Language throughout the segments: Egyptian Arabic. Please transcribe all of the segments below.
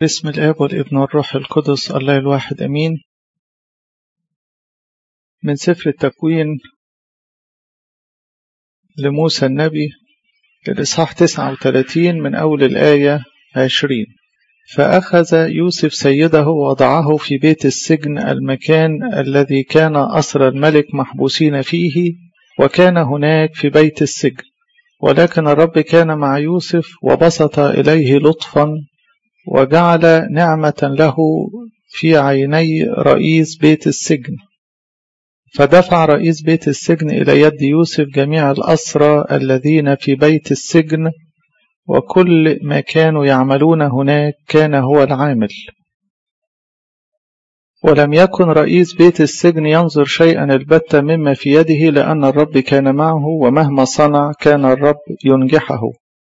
باسم الآب والابن والروح القدس الله الواحد أمين من سفر التكوين لموسى النبي الإصحاح 39 من أول الآية 20 فأخذ يوسف سيده ووضعه في بيت السجن المكان الذي كان أسر الملك محبوسين فيه وكان هناك في بيت السجن ولكن الرب كان مع يوسف وبسط إليه لطفا وجعل نعمة له في عيني رئيس بيت السجن فدفع رئيس بيت السجن إلى يد يوسف جميع الأسرى الذين في بيت السجن وكل ما كانوا يعملون هناك كان هو العامل ولم يكن رئيس بيت السجن ينظر شيئا البتة مما في يده لأن الرب كان معه ومهما صنع كان الرب ينجحه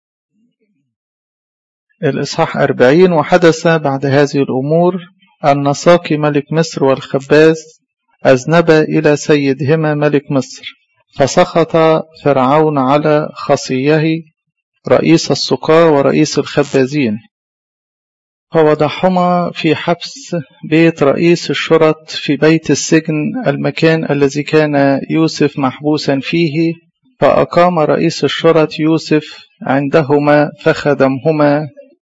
الإصحاح أربعين وحدث بعد هذه الأمور أن ساقي ملك مصر والخباز أذنبا إلى سيدهما ملك مصر فسخط فرعون على خصيه رئيس السقاة ورئيس الخبازين فوضعهما في حبس بيت رئيس الشرط في بيت السجن المكان الذي كان يوسف محبوسا فيه فأقام رئيس الشرط يوسف عندهما فخدمهما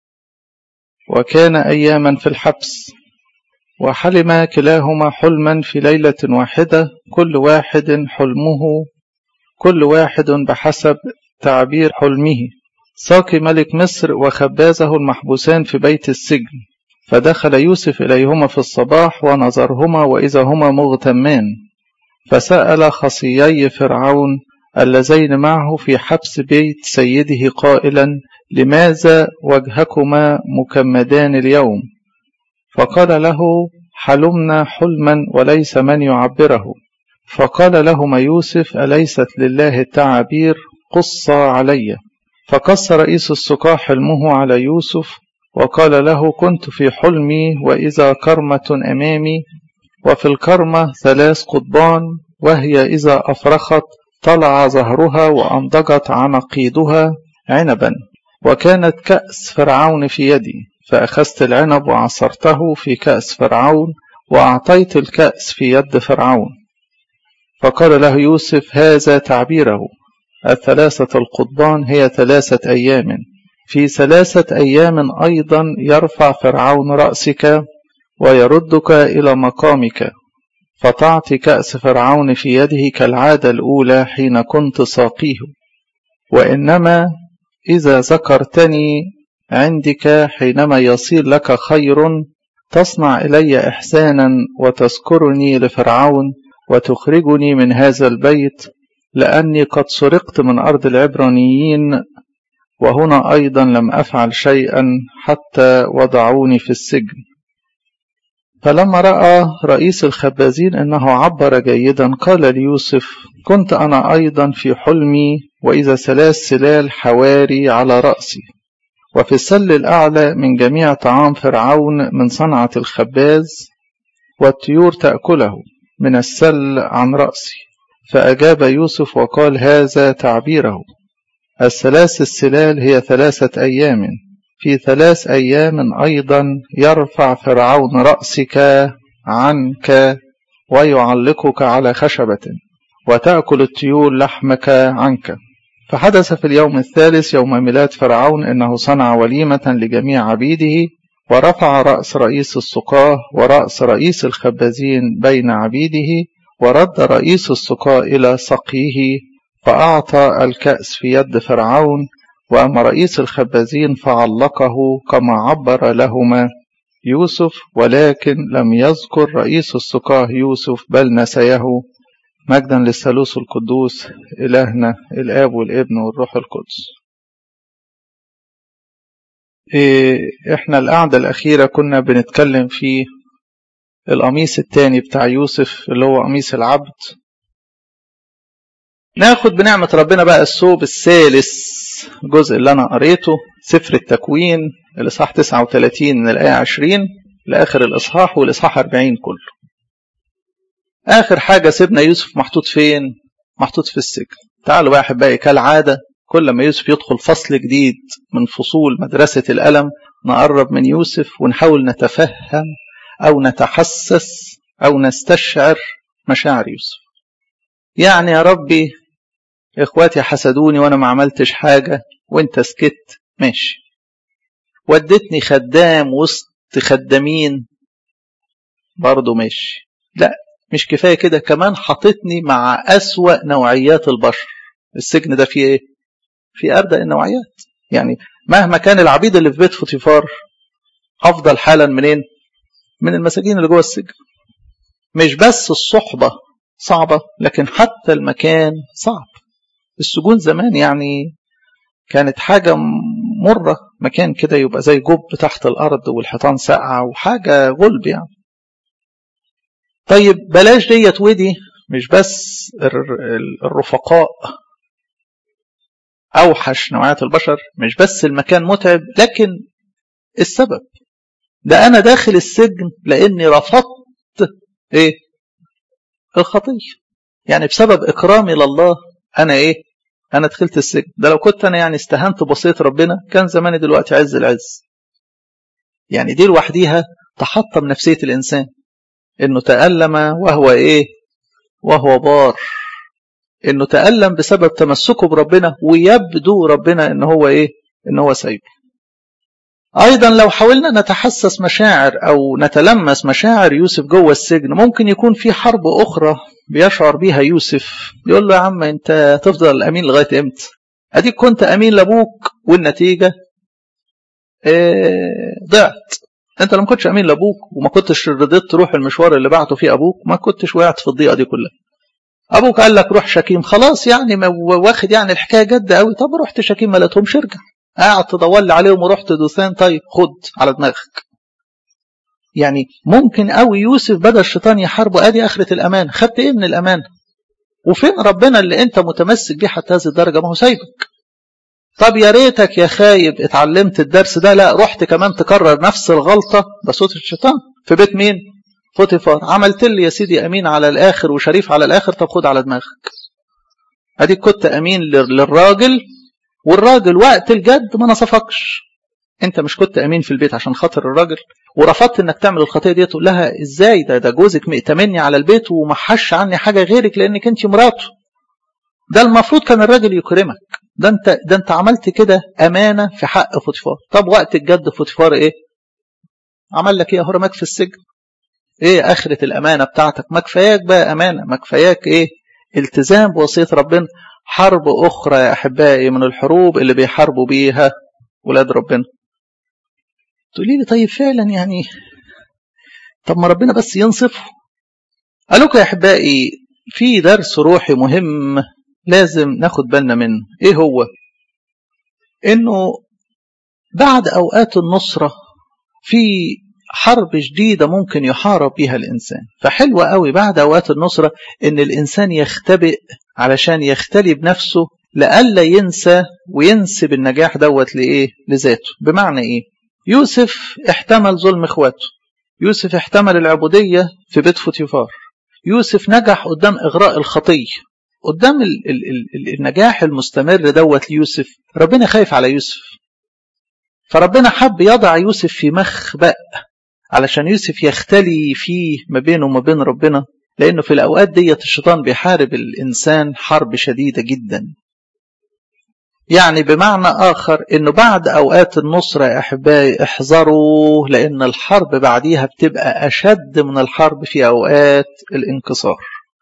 وكان أياما في الحبس وحلم كلاهما حلما في ليلة واحدة كل واحد حلمه كل واحد بحسب تعبير حلمه ساقي ملك مصر وخبازه المحبوسان في بيت السجن فدخل يوسف إليهما في الصباح ونظرهما وإذا هما مغتمان فسأل خصيي فرعون اللذين معه في حبس بيت سيده قائلا لماذا وجهكما مكمدان اليوم فقال له حلمنا حلما وليس من يعبره فقال لهما يوسف أليست لله التعابير قص علي فقص رئيس السقاة حلمه على يوسف وقال له كنت في حلمي وإذا كرمة أمامي وفي الكرمة ثلاث قضبان وهي إذا أفرخت طلع ظهرها وأنضجت عنقيدها عنبا وكانت كأس فرعون في يدي فأخذت العنب وعصرته في كأس فرعون وأعطيت الكأس في يد فرعون فقال له يوسف هذا تعبيره الثلاثة القضبان هي ثلاثة أيام في ثلاثة أيام أيضا يرفع فرعون رأسك ويردك إلى مقامك فتعطي كأس فرعون في يده كالعادة الأولى حين كنت ساقيه وإنما إذا ذكرتني عندك حينما يصير لك خير تصنع إلي إحسانا وتذكرني لفرعون وتخرجني من هذا البيت لأني قد سرقت من أرض العبرانيين وهنا أيضا لم أفعل شيئا حتى وضعوني في السجن فلما رأى رئيس الخبازين أنه عبر جيدا قال ليوسف كنت أنا أيضا في حلمي وإذا ثلاث سلال حواري على رأسي وفي السل الأعلى من جميع طعام فرعون من صنعة الخباز والطيور تأكله من السل عن رأسي فأجاب يوسف وقال هذا تعبيره الثلاث السلال هي ثلاثة أيام في ثلاث أيام أيضا يرفع فرعون رأسك عنك ويعلقك على خشبة وتأكل الطيور لحمك عنك فحدث في اليوم الثالث يوم ميلاد فرعون إنه صنع وليمة لجميع عبيده ورفع رأس رئيس السقاة ورأس رئيس الخبازين بين عبيده ورد رئيس السقاة إلى سقيه فأعطى الكأس في يد فرعون وأما رئيس الخبازين فعلقه كما عبر لهما يوسف ولكن لم يذكر رئيس السقاه يوسف بل نسيه مجدا للثالوث القدوس إلهنا الآب والابن والروح القدس إيه إحنا القعدة الأخيرة كنا بنتكلم في القميص التاني بتاع يوسف اللي هو قميص العبد ناخد بنعمة ربنا بقى الثوب الثالث الجزء اللي أنا قريته سفر التكوين الإصحاح 39 من الآية 20 لآخر الإصحاح والإصحاح 40 كله آخر حاجة سيبنا يوسف محطوط فين؟ محطوط في السجن تعالوا بقى أحبائي كالعادة كل ما يوسف يدخل فصل جديد من فصول مدرسة الألم نقرب من يوسف ونحاول نتفهم أو نتحسس أو نستشعر مشاعر يوسف يعني يا ربي إخواتي حسدوني وأنا ما عملتش حاجة وأنت سكت ماشي ودتني خدام وسط خدامين برضه ماشي لا مش كفاية كده كمان حطتني مع أسوأ نوعيات البشر السجن ده فيه ايه في أردأ النوعيات يعني مهما كان العبيد اللي في بيت فوتيفار أفضل حالا منين من المساجين اللي جوه السجن مش بس الصحبة صعبة لكن حتى المكان صعب السجون زمان يعني كانت حاجة مرة مكان كده يبقى زي جب تحت الأرض والحيطان ساقعة وحاجة غلب يعني طيب بلاش ديت ودي مش بس الرفقاء أوحش نوعيات البشر مش بس المكان متعب لكن السبب ده أنا داخل السجن لأني رفضت إيه الخطية يعني بسبب إكرامي لله أنا إيه أنا دخلت السجن ده لو كنت أنا يعني استهنت بسيط ربنا كان زماني دلوقتي عز العز يعني دي لوحديها تحطم نفسية الإنسان إنه تألم وهو إيه وهو بار إنه تألم بسبب تمسكه بربنا ويبدو ربنا إن هو إيه إن هو سايبه أيضا لو حاولنا نتحسس مشاعر أو نتلمس مشاعر يوسف جوه السجن ممكن يكون في حرب أخرى بيشعر بيها يوسف يقول له يا عم أنت تفضل أمين لغاية إمتى أديك كنت أمين لأبوك والنتيجة إيه ضعت أنت لما كنتش أمين لأبوك وما كنتش رضيت تروح المشوار اللي بعته فيه أبوك ما كنتش وقعت في الضيقة دي كلها أبوك قال لك روح شكيم خلاص يعني واخد يعني الحكاية جد قوي طب رحت شكيم ما لقيتهمش ارجع قاعد تدور لي عليهم ورحت دوثان طيب خد على دماغك يعني ممكن قوي يوسف بدا الشيطان يحاربه ادي اخره الامان خدت ايه من الامان وفين ربنا اللي انت متمسك بيه حتى هذه الدرجه ما هو سايبك طب يا ريتك يا خايب اتعلمت الدرس ده لا رحت كمان تكرر نفس الغلطه ده صوت الشيطان في بيت مين فوتيفار عملت لي يا سيدي امين على الاخر وشريف على الاخر طب خد على دماغك اديك كنت امين للراجل والراجل وقت الجد ما نصفكش انت مش كنت امين في البيت عشان خاطر الراجل ورفضت انك تعمل الخطيه دي تقول لها ازاي ده ده جوزك مئتمني على البيت وما حش عني حاجه غيرك لانك انت مراته ده المفروض كان الراجل يكرمك ده انت ده انت عملت كده امانه في حق فوتيفار طب وقت الجد فوتيفار ايه عمل لك ايه هرمك في السجن ايه اخره الامانه بتاعتك ما كفاياك بقى امانه ما كفاياك ايه التزام بوصيه ربنا حرب أخرى يا أحبائي من الحروب اللي بيحاربوا بيها ولاد ربنا تقولي لي طيب فعلا يعني طب ما ربنا بس ينصفه قالوا يا أحبائي في درس روحي مهم لازم ناخد بالنا منه إيه هو إنه بعد أوقات النصرة في حرب جديدة ممكن يحارب بها الإنسان فحلوة قوي بعد أوقات النصرة إن الإنسان يختبئ علشان يختلي بنفسه لألا ينسى وينسب النجاح دوت لإيه لذاته بمعنى إيه يوسف احتمل ظلم إخواته يوسف احتمل العبودية في بيت فوتيفار يوسف نجح قدام إغراء الخطية قدام ال ال ال النجاح المستمر دوت ليوسف ربنا خايف على يوسف فربنا حب يضع يوسف في مخبأ علشان يوسف يختلي فيه ما بينه وما بين ربنا لأنه في الأوقات ديت الشيطان بيحارب الإنسان حرب شديدة جدا يعني بمعنى آخر أنه بعد أوقات النصرة يا أحبائي احذروا لأن الحرب بعديها بتبقى أشد من الحرب في أوقات الانكسار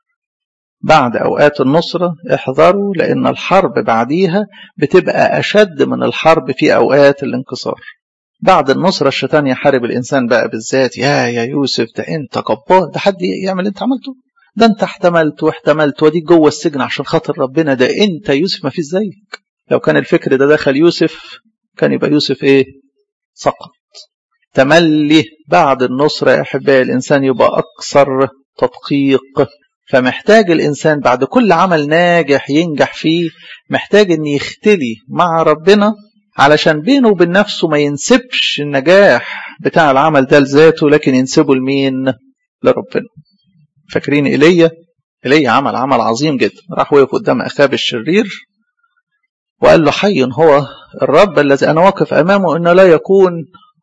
بعد أوقات النصرة احذروا لأن الحرب بعديها بتبقى أشد من الحرب في أوقات الانكسار بعد النصرة الشيطان يحارب الإنسان بقى بالذات يا يا يوسف ده أنت جبار ده حد يعمل أنت عملته ده أنت احتملت واحتملت وديك جوه السجن عشان خاطر ربنا ده أنت يوسف ما فيش زيك لو كان الفكر ده دخل يوسف كان يبقى يوسف إيه سقط تملي بعد النصرة يا أحبائي الإنسان يبقى أكثر تدقيق فمحتاج الإنسان بعد كل عمل ناجح ينجح فيه محتاج أن يختلي مع ربنا علشان بينه وبين نفسه ما ينسبش النجاح بتاع العمل ده لذاته لكن ينسبه لمين لربنا فاكرين ايليا ايليا عمل عمل عظيم جدا راح وقف قدام اخاب الشرير وقال له حي هو الرب الذي انا واقف امامه انه لا يكون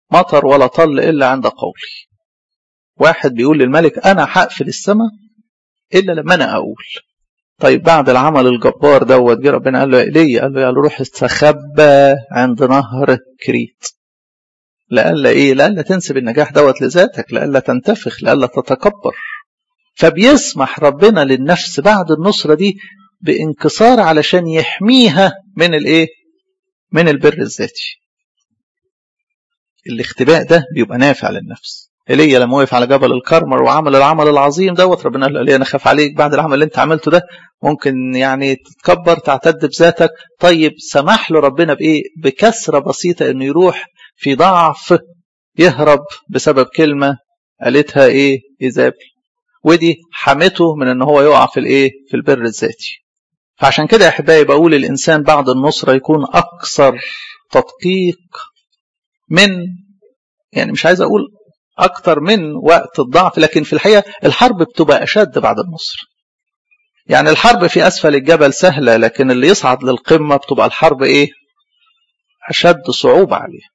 مطر ولا طل إلا عند قولي واحد بيقول للملك أنا هقفل السماء إلا لما أنا أقول طيب بعد العمل الجبار دوت جه ربنا قال له ايليا قال له يا روح استخبى عند نهر كريت لألا ايه لألا تنسب النجاح دوت لذاتك لألا تنتفخ لألا تتكبر فبيسمح ربنا للنفس بعد النصرة دي بانكسار علشان يحميها من الايه من البر الذاتي الاختباء ده بيبقى نافع للنفس ايليا لما وقف على جبل الكرمر وعمل العمل العظيم دوت ربنا قال له ايليا انا خاف عليك بعد العمل اللي انت عملته ده ممكن يعني تتكبر تعتد بذاتك طيب سمح له ربنا بايه بكسره بسيطه انه يروح في ضعف يهرب بسبب كلمه قالتها ايه ايزابل ودي حمته من ان هو يقع في الايه في البر الذاتي فعشان كده يا احبائي بقول الانسان بعد النصره يكون اكثر تدقيق من يعني مش عايز اقول اكتر من وقت الضعف لكن في الحقيقه الحرب بتبقى اشد بعد النصر يعني الحرب في اسفل الجبل سهله لكن اللي يصعد للقمه بتبقى الحرب ايه اشد صعوبه عليه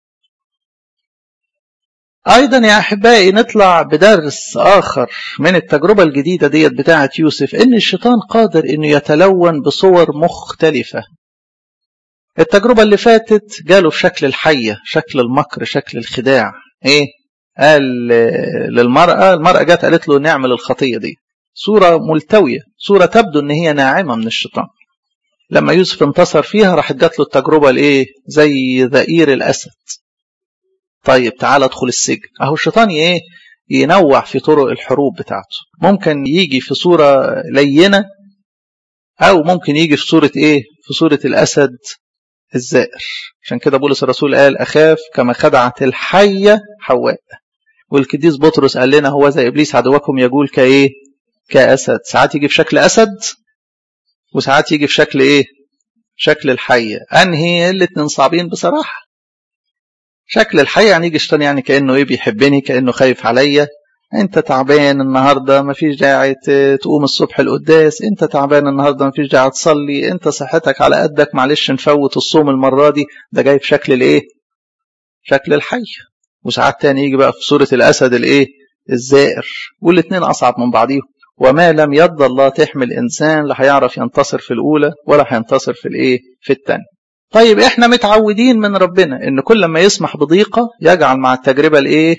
ايضا يا احبائي نطلع بدرس اخر من التجربه الجديده ديت بتاعه يوسف ان الشيطان قادر انه يتلون بصور مختلفه التجربه اللي فاتت جاله في شكل الحيه شكل المكر شكل الخداع ايه قال للمرأة المرأة جت قالت له نعمل الخطية دي صورة ملتوية صورة تبدو ان هي ناعمة من الشيطان لما يوسف انتصر فيها راحت جات له التجربة الايه زي ذئير الاسد طيب تعال ادخل السجن اهو الشيطان ايه ينوع في طرق الحروب بتاعته ممكن يجي في صورة لينة او ممكن يجي في صورة ايه في صورة الاسد الزائر عشان كده بولس الرسول قال اخاف كما خدعت الحية حواء والقديس بطرس قال لنا هو زي ابليس عدوكم يقول كايه كاسد ساعات يجي في شكل اسد وساعات يجي في شكل ايه شكل الحيه انهي الاثنين صعبين بصراحه شكل الحيه يعني يجي الشيطان يعني كانه ايه بيحبني كانه خايف عليا انت تعبان النهارده مفيش داعي تقوم الصبح القداس انت تعبان النهارده مفيش داعي تصلي انت صحتك على قدك معلش نفوت الصوم المره دي ده جاي في شكل الايه شكل الحي وساعات تاني يجي بقى في صورة الأسد الإيه الزائر والاثنين أصعب من بعضيهم وما لم يد الله تحمل إنسان لا هيعرف ينتصر في الأولى ولا هينتصر في الإيه في الثانية طيب إحنا متعودين من ربنا إن كل ما يسمح بضيقة يجعل مع التجربة الإيه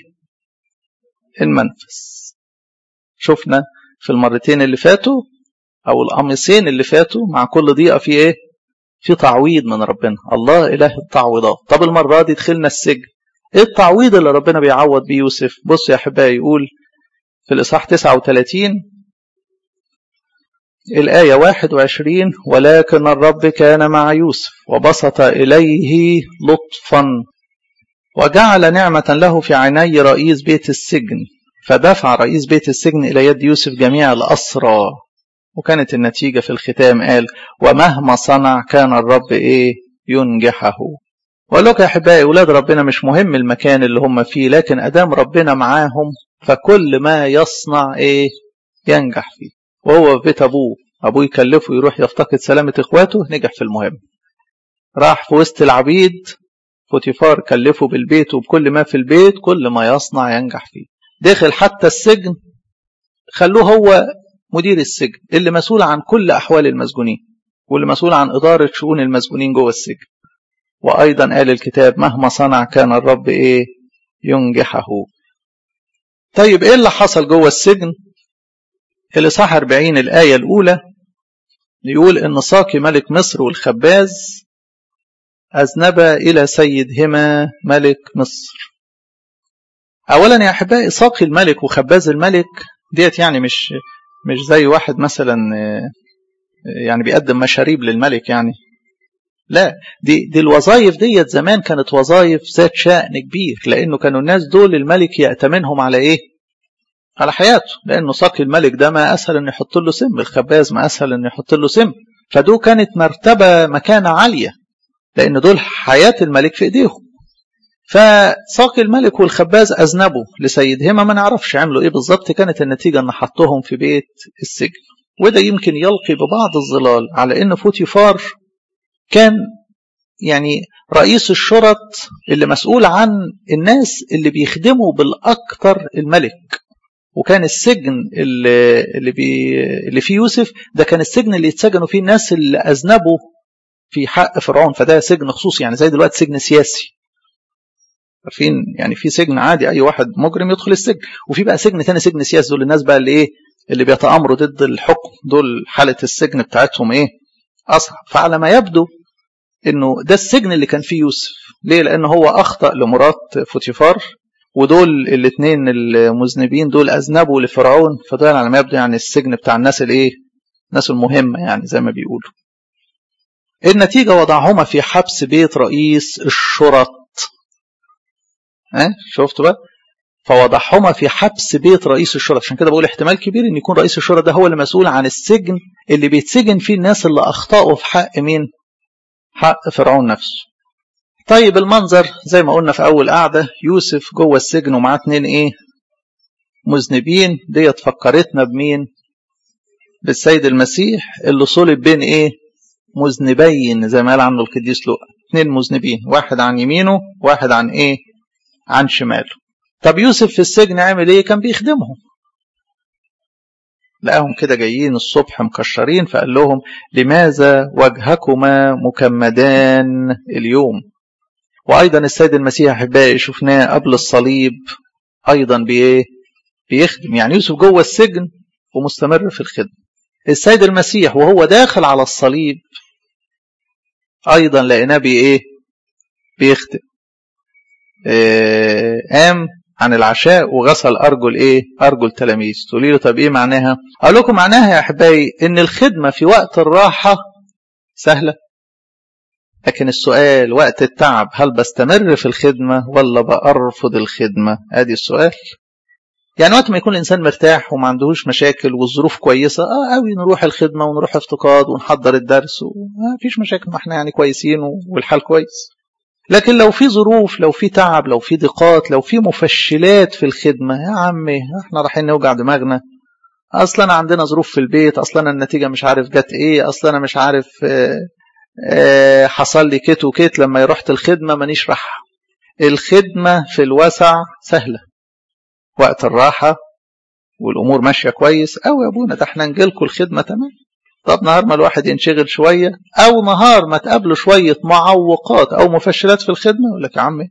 المنفس شفنا في المرتين اللي فاتوا أو القميصين اللي فاتوا مع كل ضيقة في إيه في تعويض من ربنا الله إله التعويضات طب المرة دي دخلنا السجن ايه التعويض اللي ربنا بيعوض بيه يوسف بص يا احبائي يقول في الاصحاح 39 الآية 21 ولكن الرب كان مع يوسف وبسط إليه لطفا وجعل نعمة له في عيني رئيس بيت السجن فدفع رئيس بيت السجن إلى يد يوسف جميع الأسرى وكانت النتيجة في الختام قال ومهما صنع كان الرب إيه ينجحه وأقول لك يا أحبائي أولاد ربنا مش مهم المكان اللي هم فيه لكن أدام ربنا معاهم فكل ما يصنع إيه ينجح فيه وهو في بيت أبوه أبوه يكلفه يروح يفتقد سلامة إخواته نجح في المهم راح في وسط العبيد فوتيفار كلفه بالبيت وبكل ما في البيت كل ما يصنع ينجح فيه دخل حتى السجن خلوه هو مدير السجن اللي مسؤول عن كل أحوال المسجونين واللي مسؤول عن إدارة شؤون المسجونين جوه السجن وأيضا قال الكتاب مهما صنع كان الرب إيه ينجحه طيب إيه اللي حصل جوه السجن الإصحاح 40 الآية الأولى يقول إن ساقي ملك مصر والخباز أذنبا إلى سيدهما ملك مصر أولا يا أحبائي ساقي الملك وخباز الملك ديت يعني مش مش زي واحد مثلا يعني بيقدم مشاريب للملك يعني لا دي دي الوظائف ديت زمان كانت وظائف ذات شأن كبير لأنه كانوا الناس دول الملك يأتمنهم على إيه؟ على حياته لأنه ساقي الملك ده ما أسهل إنه يحط له سم الخباز ما أسهل إنه يحط له سم فدول كانت مرتبة مكانة عالية لأن دول حياة الملك في إيديهم فساقي الملك والخباز أذنبوا لسيدهما ما نعرفش عملوا إيه بالظبط كانت النتيجة إن حطهم في بيت السجن وده يمكن يلقي ببعض الظلال على إن فوتيفار كان يعني رئيس الشرط اللي مسؤول عن الناس اللي بيخدموا بالأكثر الملك وكان السجن اللي, اللي, بي اللي فيه يوسف ده كان السجن اللي يتسجنوا فيه الناس اللي أذنبوا في حق فرعون فده سجن خصوصي يعني زي دلوقتي سجن سياسي عارفين يعني في سجن عادي اي واحد مجرم يدخل السجن وفي بقى سجن تاني سجن سياسي دول الناس بقى اللي ايه اللي بيتآمروا ضد الحكم دول حالة السجن بتاعتهم ايه اصعب فعلى ما يبدو انه ده السجن اللي كان فيه يوسف ليه لان هو اخطأ لمرات فوتيفار ودول الاثنين المذنبين دول اذنبوا لفرعون فدول على ما يبدو يعني السجن بتاع الناس الايه الناس المهمة يعني زي ما بيقولوا النتيجة وضعهما في حبس بيت رئيس الشرط ها شفتوا بقى فوضعهما في حبس بيت رئيس الشرطة عشان كده بقول احتمال كبير ان يكون رئيس الشرطة ده هو اللي مسؤول عن السجن اللي بيتسجن فيه الناس اللي اخطأوا في حق مين حق فرعون نفسه طيب المنظر زي ما قلنا في اول قعدة يوسف جوه السجن ومعاه اتنين ايه مذنبين ديت فكرتنا بمين بالسيد المسيح اللي صلب بين ايه مذنبين زي ما قال عنه القديس لوقا اتنين مذنبين واحد عن يمينه واحد عن ايه عن شماله طب يوسف في السجن عامل ايه كان بيخدمهم لقاهم كده جايين الصبح مكشرين فقال لهم لماذا وجهكما مكمدان اليوم وايضا السيد المسيح احبائي شفناه قبل الصليب ايضا بايه بيخدم يعني يوسف جوه السجن ومستمر في الخدمه السيد المسيح وهو داخل على الصليب ايضا لقيناه بايه بيخدم إيه قام عن العشاء وغسل ارجل ايه ارجل تلاميذ تقولي له طب ايه معناها اقول لكم معناها يا احبائي ان الخدمه في وقت الراحه سهله لكن السؤال وقت التعب هل بستمر في الخدمه ولا بارفض الخدمه ادي السؤال يعني وقت ما يكون الانسان مرتاح وما عندهوش مشاكل والظروف كويسه اه قوي نروح الخدمه ونروح افتقاد ونحضر الدرس وما فيش مشاكل ما احنا يعني كويسين والحال كويس لكن لو في ظروف لو في تعب لو في ضيقات لو في مفشلات في الخدمة يا عمي احنا رايحين نوجع دماغنا اصلا عندنا ظروف في البيت اصلا النتيجة مش عارف جت ايه اصلا انا مش عارف اه اه حصل لي كيت وكيت لما رحت الخدمة مانيش راح الخدمة في الوسع سهلة وقت الراحة والامور ماشية كويس او يا ابونا ده احنا نجيلكوا الخدمة تمام طب نهار ما الواحد ينشغل شوية أو نهار ما تقابله شوية معوقات أو مفشلات في الخدمة يقول لك يا عمي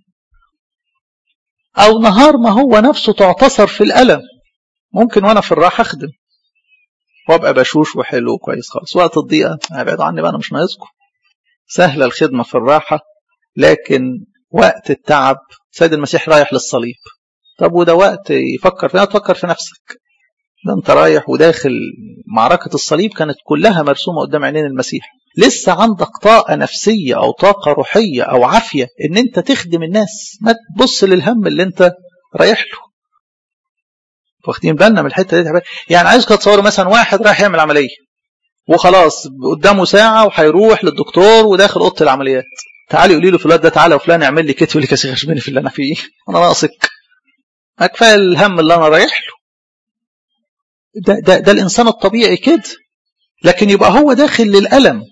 أو نهار ما هو نفسه تعتصر في الألم ممكن وأنا في الراحة أخدم وأبقى بشوش وحلو وكويس خالص وقت الضيقة ابعدوا عني بقى أنا مش ناقصكم سهلة الخدمة في الراحة لكن وقت التعب سيد المسيح رايح للصليب طب وده وقت يفكر فيها تفكر في نفسك ده انت رايح وداخل معركة الصليب كانت كلها مرسومة قدام عينين المسيح لسه عندك طاقة نفسية أو طاقة روحية أو عافية إن أنت تخدم الناس ما تبص للهم اللي أنت رايح له واخدين بالنا من الحتة دي يعني عايزك تصوروا مثلا واحد رايح يعمل عملية وخلاص قدامه ساعة وهيروح للدكتور وداخل أوضة العمليات تعالي قولي له فلان ده تعالى وفلان اعمل لي كده يقول لك يا شيخ اشبني في اللي انا فيه انا ناقصك كفايه الهم اللي انا رايح له ده, ده, ده الإنسان الطبيعي كده لكن يبقى هو داخل للألم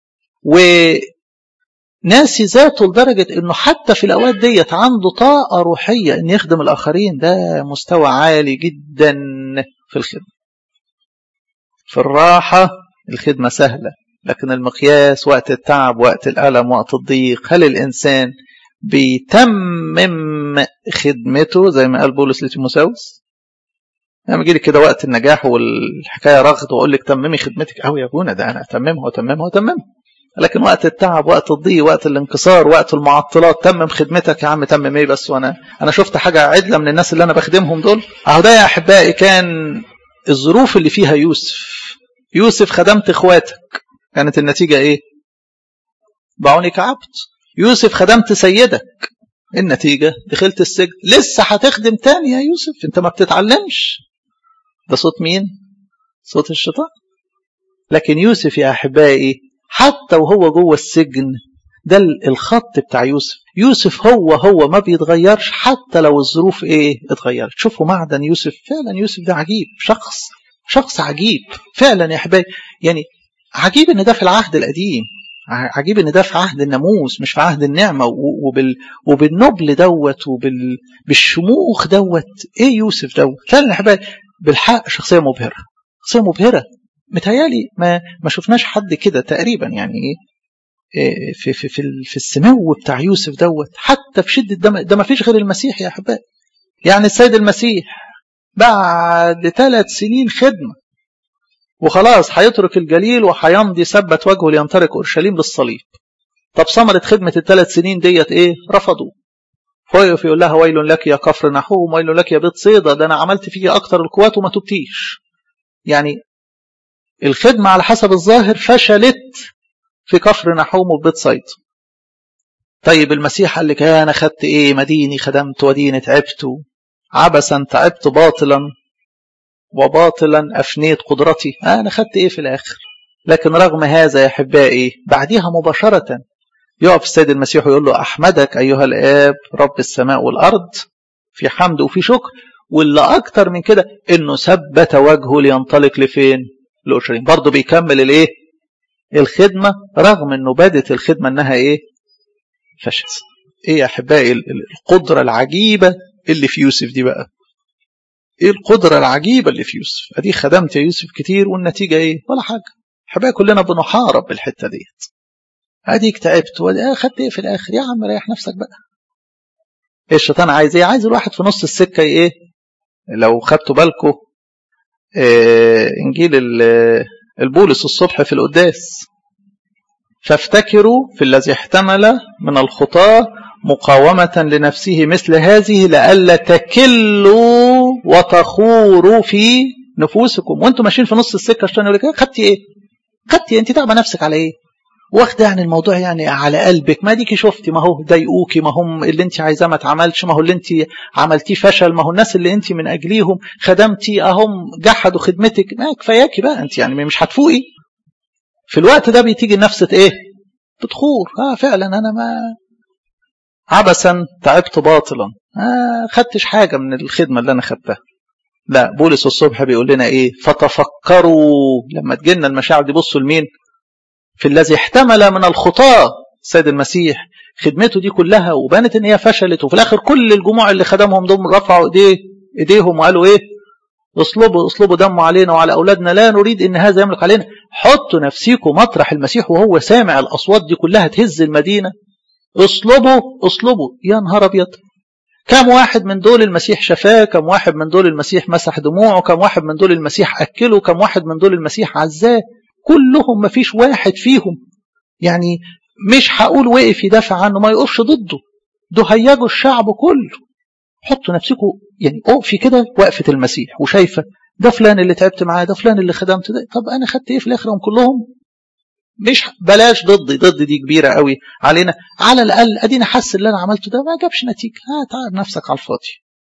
وناسي ذاته لدرجة أنه حتى في الأوقات ديت عنده طاقة روحية أن يخدم الآخرين ده مستوى عالي جدا في الخدمة في الراحة الخدمة سهلة لكن المقياس وقت التعب وقت الألم وقت الضيق هل الإنسان بيتمم خدمته زي ما قال بولس لتيموساوس لما يجي لي كده وقت النجاح والحكايه رغد واقول لك تممي خدمتك قوي يا ابونا ده انا اتممها واتممها واتممها لكن وقت التعب وقت الضيق وقت الانكسار وقت المعطلات تمم خدمتك يا عم تمم ايه بس وانا انا شفت حاجه عدله من الناس اللي انا بخدمهم دول اهو ده يا احبائي كان الظروف اللي فيها يوسف يوسف خدمت اخواتك كانت النتيجه ايه باعوني كعبد يوسف خدمت سيدك النتيجة دخلت السجن لسه هتخدم تاني يا يوسف انت ما بتتعلمش ده صوت مين صوت الشيطان لكن يوسف يا أحبائي حتى وهو جوه السجن ده الخط بتاع يوسف يوسف هو هو ما بيتغيرش حتى لو الظروف ايه اتغيرت شوفوا معدن يوسف فعلا يوسف ده عجيب شخص شخص عجيب فعلا يا أحبائي يعني عجيب ان ده في العهد القديم عجيب ان ده في عهد الناموس مش في عهد النعمه وبال وبالنبل دوت وبالشموخ دوت ايه يوسف دوت فعلا يا حبايبي بالحق شخصيه مبهره شخصيه مبهره متهيالي ما ما شفناش حد كده تقريبا يعني ايه في في في, في السمو بتاع يوسف دوت حتى في شده ده ده ما فيش غير المسيح يا احبائي يعني السيد المسيح بعد ثلاث سنين خدمه وخلاص هيترك الجليل وهيمضي ثبت وجهه لينطلق اورشليم للصليب طب ثمرة خدمة الثلاث سنين ديت ايه؟ رفضوا فوقف يقول لها ويل لك يا كفر نحوم ويل لك يا بيت صيدا ده انا عملت فيك اكتر القوات وما تبتيش يعني الخدمة على حسب الظاهر فشلت في كفر نحوم وبيت صيد طيب المسيح قال لك انا خدت ايه مديني خدمت وديني تعبت عبثا تعبت باطلا وباطلا أفنيت قدرتي أنا خدت إيه في الآخر لكن رغم هذا يا أحبائي بعدها مباشرة يقف السيد المسيح ويقول له أحمدك أيها الآب رب السماء والأرض في حمد وفي شكر واللي أكتر من كده إنه ثبت وجهه لينطلق لفين لأورشليم برضه بيكمل الإيه الخدمة رغم إنه بدت الخدمة إنها إيه فشلت إيه يا أحبائي القدرة العجيبة اللي في يوسف دي بقى ايه القدرة العجيبة اللي في يوسف ادي خدمت يا يوسف كتير والنتيجة ايه ولا حاجة حبايبي كلنا بنحارب بالحتة ديت اديك تعبت خدت ايه في الاخر يا عم ريح نفسك بقى ايه الشيطان عايز ايه عايز الواحد في نص السكة ايه لو خدتوا بالكم إيه انجيل البولس الصبح في القداس فافتكروا في الذي احتمل من الخطاه مقاومة لنفسه مثل هذه لئلا تكلوا وتخوروا في نفوسكم وانتم ماشيين في نص السكه الشيطان يقول لك خدتي ايه؟ خدتي ايه؟ انت تعبه نفسك على ايه؟ واخده يعني الموضوع يعني على قلبك ما ديكي شفتي ما هو ضايقوكي ما هم اللي انت عايزاه ما اتعملش ما هو اللي انت عملتيه فشل ما هو الناس اللي انت من اجليهم خدمتي اهم جحدوا خدمتك ما كفاياكي بقى انت يعني مش هتفوقي في الوقت ده بتيجي نفسة ايه؟ بتخور اه فعلا انا ما عبثا تعبت باطلا آه خدتش حاجة من الخدمة اللي أنا خدتها لا بولس الصبح بيقول لنا إيه فتفكروا لما تجينا المشاعر دي بصوا لمين في الذي احتمل من الخطاة السيد المسيح خدمته دي كلها وبانت ان هي فشلت وفي الاخر كل الجموع اللي خدمهم دول رفعوا ايديه ايديهم وقالوا ايه اصلبوا اصلبوا دمه علينا وعلى اولادنا لا نريد ان هذا يملك علينا حطوا نفسيكم مطرح المسيح وهو سامع الاصوات دي كلها تهز المدينه اصلبوا اصلبوا يا نهار ابيض كم واحد من دول المسيح شفاه كم واحد من دول المسيح مسح دموعه كم واحد من دول المسيح اكله كم واحد من دول المسيح عزاه كلهم ما فيش واحد فيهم يعني مش هقول وقف يدافع عنه ما يقفش ضده ده هيجوا الشعب كله حطوا نفسكم يعني اقفي كده وقفه المسيح وشايفه ده فلان اللي تعبت معاه ده فلان اللي خدمت ده طب انا خدت ايه في الاخر هم كلهم مش بلاش ضدي ضد دي كبيرة قوي علينا على الأقل أدينا حس اللي أنا عملته ده ما جابش نتيجة ها تعب نفسك على الفاضي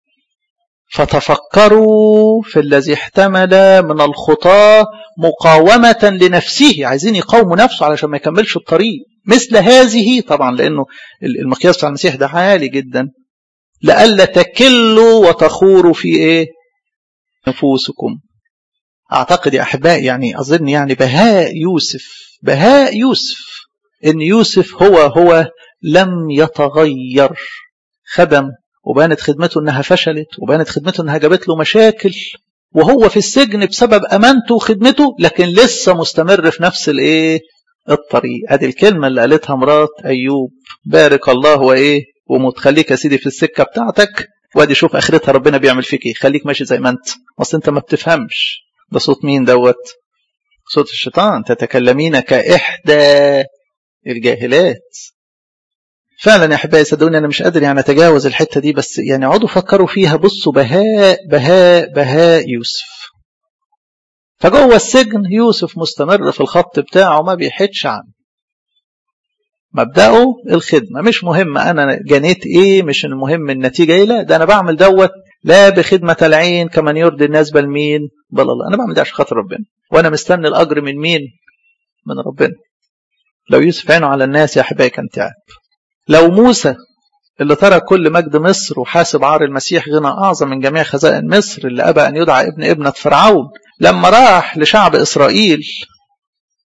فتفكروا في الذي احتمل من الخطاة مقاومة لنفسه عايزين يقاوموا نفسه علشان ما يكملش الطريق مثل هذه طبعا لأنه المقياس بتاع المسيح ده عالي جدا لئلا تكلوا وتخوروا في ايه نفوسكم اعتقد يا احبائي يعني اظن يعني بهاء يوسف بهاء يوسف ان يوسف هو هو لم يتغير خدم وبانت خدمته انها فشلت وبانت خدمته انها جابت له مشاكل وهو في السجن بسبب امانته وخدمته لكن لسه مستمر في نفس الايه الطريق ادي الكلمه اللي قالتها مرات ايوب بارك الله وايه وموت خليك يا سيدي في السكه بتاعتك وادي شوف اخرتها ربنا بيعمل فيك ايه خليك ماشي زي ما انت اصل انت ما بتفهمش ده صوت مين دوت صوت الشيطان تتكلمين كإحدى الجاهلات فعلا يا احبائي صدقوني انا مش قادر يعني اتجاوز الحته دي بس يعني اقعدوا فكروا فيها بصوا بهاء بهاء بهاء يوسف فجوه السجن يوسف مستمر في الخط بتاعه ما بيحدش عنه مبدأه الخدمة مش مهم أنا جنيت إيه مش المهم النتيجة إيه لا ده أنا بعمل دوت لا بخدمة العين كمن يرضي الناس بل مين بل الله أنا بعمل ده عشان خاطر ربنا وأنا مستني الأجر من مين من ربنا لو يوسف عينه على الناس يا أحبائي كان تعب لو موسى اللي ترك كل مجد مصر وحاسب عار المسيح غنى أعظم من جميع خزائن مصر اللي أبى أن يدعى ابن ابنة فرعون لما راح لشعب إسرائيل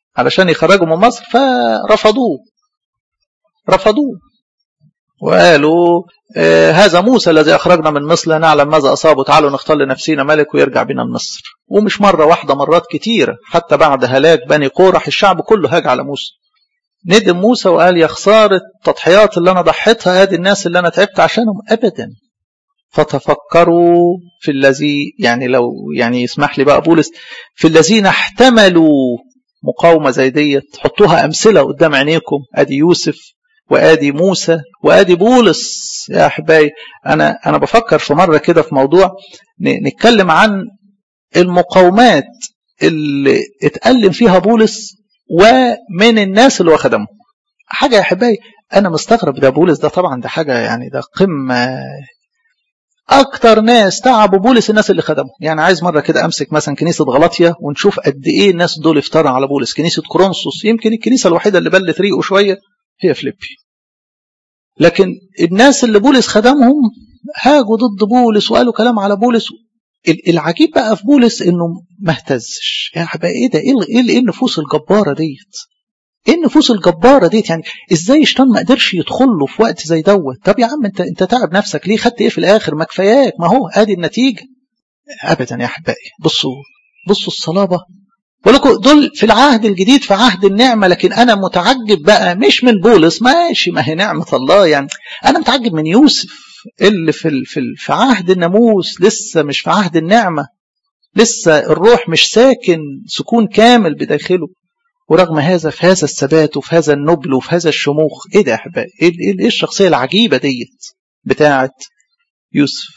علشان يخرجوا من مصر فرفضوه رفضوه وقالوا آه هذا موسى الذي أخرجنا من مصر لا نعلم ماذا أصابه تعالوا نختار لنفسنا ملك ويرجع بنا لمصر ومش مرة واحدة مرات كتيرة حتى بعد هلاك بني قورح الشعب كله هاج على موسى ندم موسى وقال يا خسارة التضحيات اللي أنا ضحيتها هذه الناس اللي أنا تعبت عشانهم أبدا فتفكروا في الذي يعني لو يعني يسمح لي بقى بولس في الذين احتملوا مقاومة زي ديت حطوها أمثلة قدام عينيكم أدي يوسف وادي موسى وادي بولس يا احبائي انا انا بفكر في مره كده في موضوع نتكلم عن المقاومات اللي اتألم فيها بولس ومن الناس اللي هو خدمهم حاجه يا احبائي انا مستغرب ده بولس ده طبعا ده حاجه يعني ده قمه اكتر ناس تعبوا بولس الناس اللي خدموا يعني عايز مره كده امسك مثلا كنيسه غلطيا ونشوف قد ايه الناس دول افتروا على بولس كنيسه كورنثوس يمكن الكنيسه الوحيده اللي بلت ريقه شويه هي فليبي لكن الناس اللي بولس خدمهم هاجوا ضد بولس وقالوا كلام على بولس العجيب بقى في بولس انه ما اهتزش يا حبايبي ايه ده ايه ايه النفوس الجباره ديت ايه النفوس الجباره ديت يعني ازاي شيطان ما قدرش يدخل له في وقت زي دوت طب يا عم انت انت تعب نفسك ليه خدت ايه في الاخر ما كفاياك ما هو ادي النتيجه ابدا يا احبائي بصوا بصوا الصلابه ولكم دول في العهد الجديد في عهد النعمة لكن أنا متعجب بقى مش من بولس ماشي ما هي نعمة الله يعني أنا متعجب من يوسف اللي في في في عهد الناموس لسه مش في عهد النعمة لسه الروح مش ساكن سكون كامل بداخله ورغم هذا في هذا الثبات وفي هذا النبل وفي هذا الشموخ ايه ده يا احبائي ايه, إيه الشخصيه العجيبه ديت بتاعه يوسف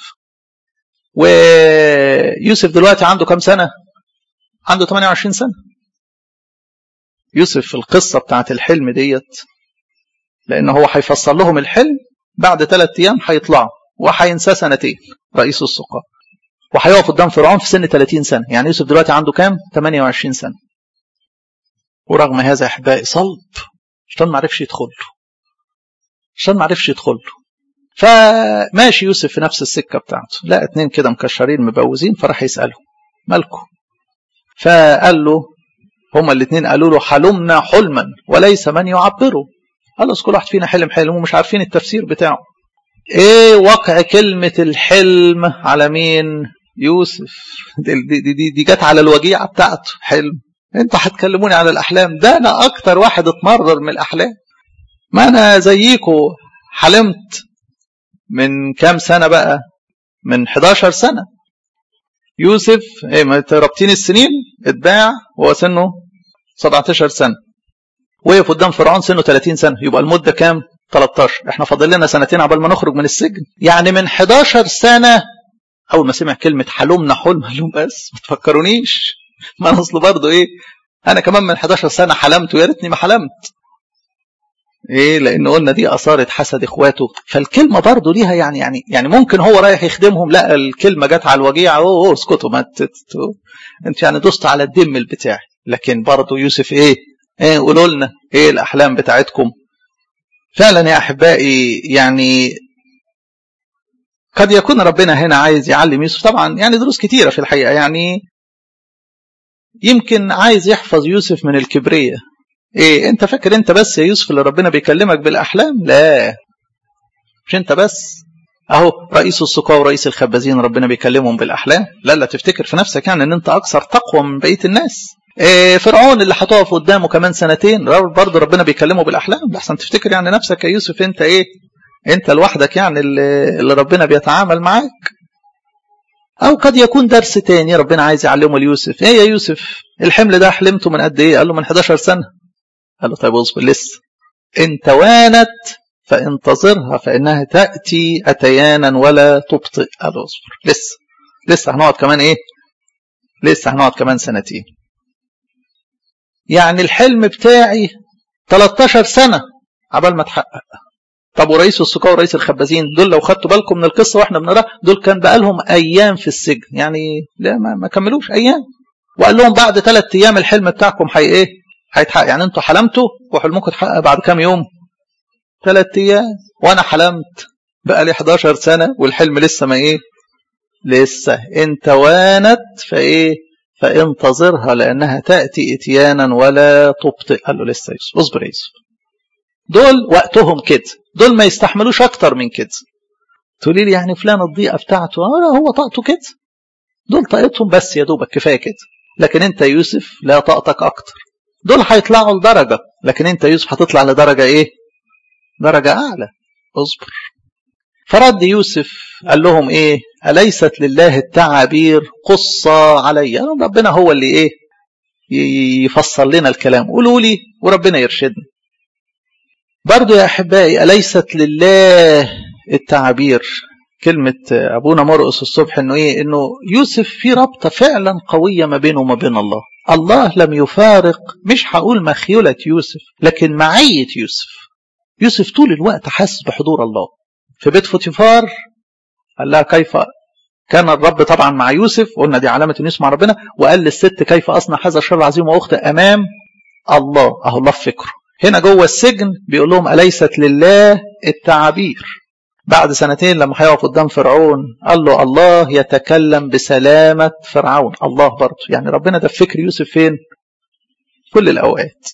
ويوسف دلوقتي عنده كام سنه عنده 28 سنة يوسف في القصة بتاعت الحلم ديت لأن هو هيفسر لهم الحلم بعد ثلاث أيام هيطلعوا وهينساه سنتين رئيس السقاة وهيقف قدام فرعون في سن 30 سنة يعني يوسف دلوقتي عنده كام 28 سنة ورغم هذا أحبائي صلب الشيطان ما عرفش يدخل له الشيطان ما عرفش يدخل له فماشي يوسف في نفس السكة بتاعته لا اتنين كده مكشرين مبوزين فراح يسألهم مالكم فقال له هما الاثنين قالوا له حلمنا حلما وليس من يعبره قال له كل واحد فينا حلم حلم ومش عارفين التفسير بتاعه ايه وقع كلمة الحلم على مين يوسف دي, دي, دي, دي جت على الوجيعة بتاعته حلم انتوا هتكلموني على الاحلام ده انا اكتر واحد اتمرر من الاحلام ما انا زيكم حلمت من كام سنة بقى من 11 سنة يوسف ايه ما رابطين السنين اتباع وهو سنه 17 سنه وقف قدام فرعون سنه 30 سنه يبقى المده كام 13 احنا فاضل لنا سنتين عبال ما نخرج من السجن يعني من 11 سنه اول ما سمع كلمه حلمنا حلم قال لهم بس ما تفكرونيش ما انا اصل برضه ايه انا كمان من 11 سنه حلمت ويا ريتني ما حلمت ايه لان قلنا دي اثارت حسد اخواته فالكلمه برضه ليها يعني يعني يعني ممكن هو رايح يخدمهم لا الكلمه جت على الوجيعه اوه اوه اسكتوا ما انت يعني دوست على الدم بتاعي لكن برضه يوسف ايه ايه قولوا لنا ايه الاحلام بتاعتكم فعلا يا احبائي يعني قد يكون ربنا هنا عايز يعلم يوسف طبعا يعني دروس كتيره في الحقيقه يعني يمكن عايز يحفظ يوسف من الكبريه ايه انت فاكر انت بس يا يوسف اللي ربنا بيكلمك بالاحلام لا مش انت بس اهو رئيس السقاة ورئيس الخبازين ربنا بيكلمهم بالاحلام لا لا تفتكر في نفسك يعني ان انت اكثر تقوى من بقيه الناس إيه فرعون اللي هتقف قدامه كمان سنتين برضه ربنا بيكلمه بالاحلام لحسن تفتكر يعني نفسك يا يوسف انت ايه انت لوحدك يعني اللي, اللي ربنا بيتعامل معاك او قد يكون درس تاني ربنا عايز يعلمه ليوسف ايه يا يوسف الحمل ده حلمته من قد ايه قال له من 11 سنه قال له طيب اصبر لسه ان توانت فانتظرها فانها تاتي اتيانا ولا تبطئ قال له اصبر لسه لسه هنقعد كمان ايه لسه هنقعد كمان سنتين يعني الحلم بتاعي 13 سنه عبال ما اتحقق طب ورئيس السقاة ورئيس الخبازين دول لو خدتوا بالكم من القصه واحنا بنقراها دول كان بقى لهم ايام في السجن يعني لا ما, ما كملوش ايام وقال لهم بعد ثلاث ايام الحلم بتاعكم هي ايه هيتحقق يعني انتوا حلمتوا وحلمكم اتحقق بعد كام يوم ثلاث ايام وانا حلمت بقى لي 11 سنه والحلم لسه ما ايه لسه ان توانت فايه فانتظرها لأنها تأتي إتيانا ولا تبطئ قال له لسه يوسف اصبر يا يوسف دول وقتهم كده دول ما يستحملوش أكتر من كده تقولي لي يعني فلان الضيقة بتاعته آه هو طاقته كده دول طاقتهم بس يا دوبك كفاية كده لكن انت يوسف لا طاقتك أكتر دول هيطلعوا لدرجة لكن انت يوسف هتطلع لدرجة ايه درجة أعلى اصبر فرد يوسف قال لهم ايه أليست لله التعابير قصة علي ربنا هو اللي ايه يفسر لنا الكلام قولوا لي وربنا يرشدنا برضو يا أحبائي أليست لله التعابير كلمة أبونا مرقس الصبح إنه إيه إنه يوسف في رابطة فعلا قوية ما بينه وما بين الله الله لم يفارق مش هقول مخيولة يوسف لكن معية يوسف يوسف طول الوقت حاسس بحضور الله في بيت فوتيفار قال لها كيف كان الرب طبعا مع يوسف قلنا دي علامة انه مع ربنا وقال للست كيف أصنع هذا الشر العظيم وأخت أمام الله أهو الله في فكره هنا جوه السجن بيقول لهم أليست لله التعابير بعد سنتين لما هيقف قدام فرعون قال له الله يتكلم بسلامة فرعون الله برضه يعني ربنا ده فكر يوسف فين كل الأوقات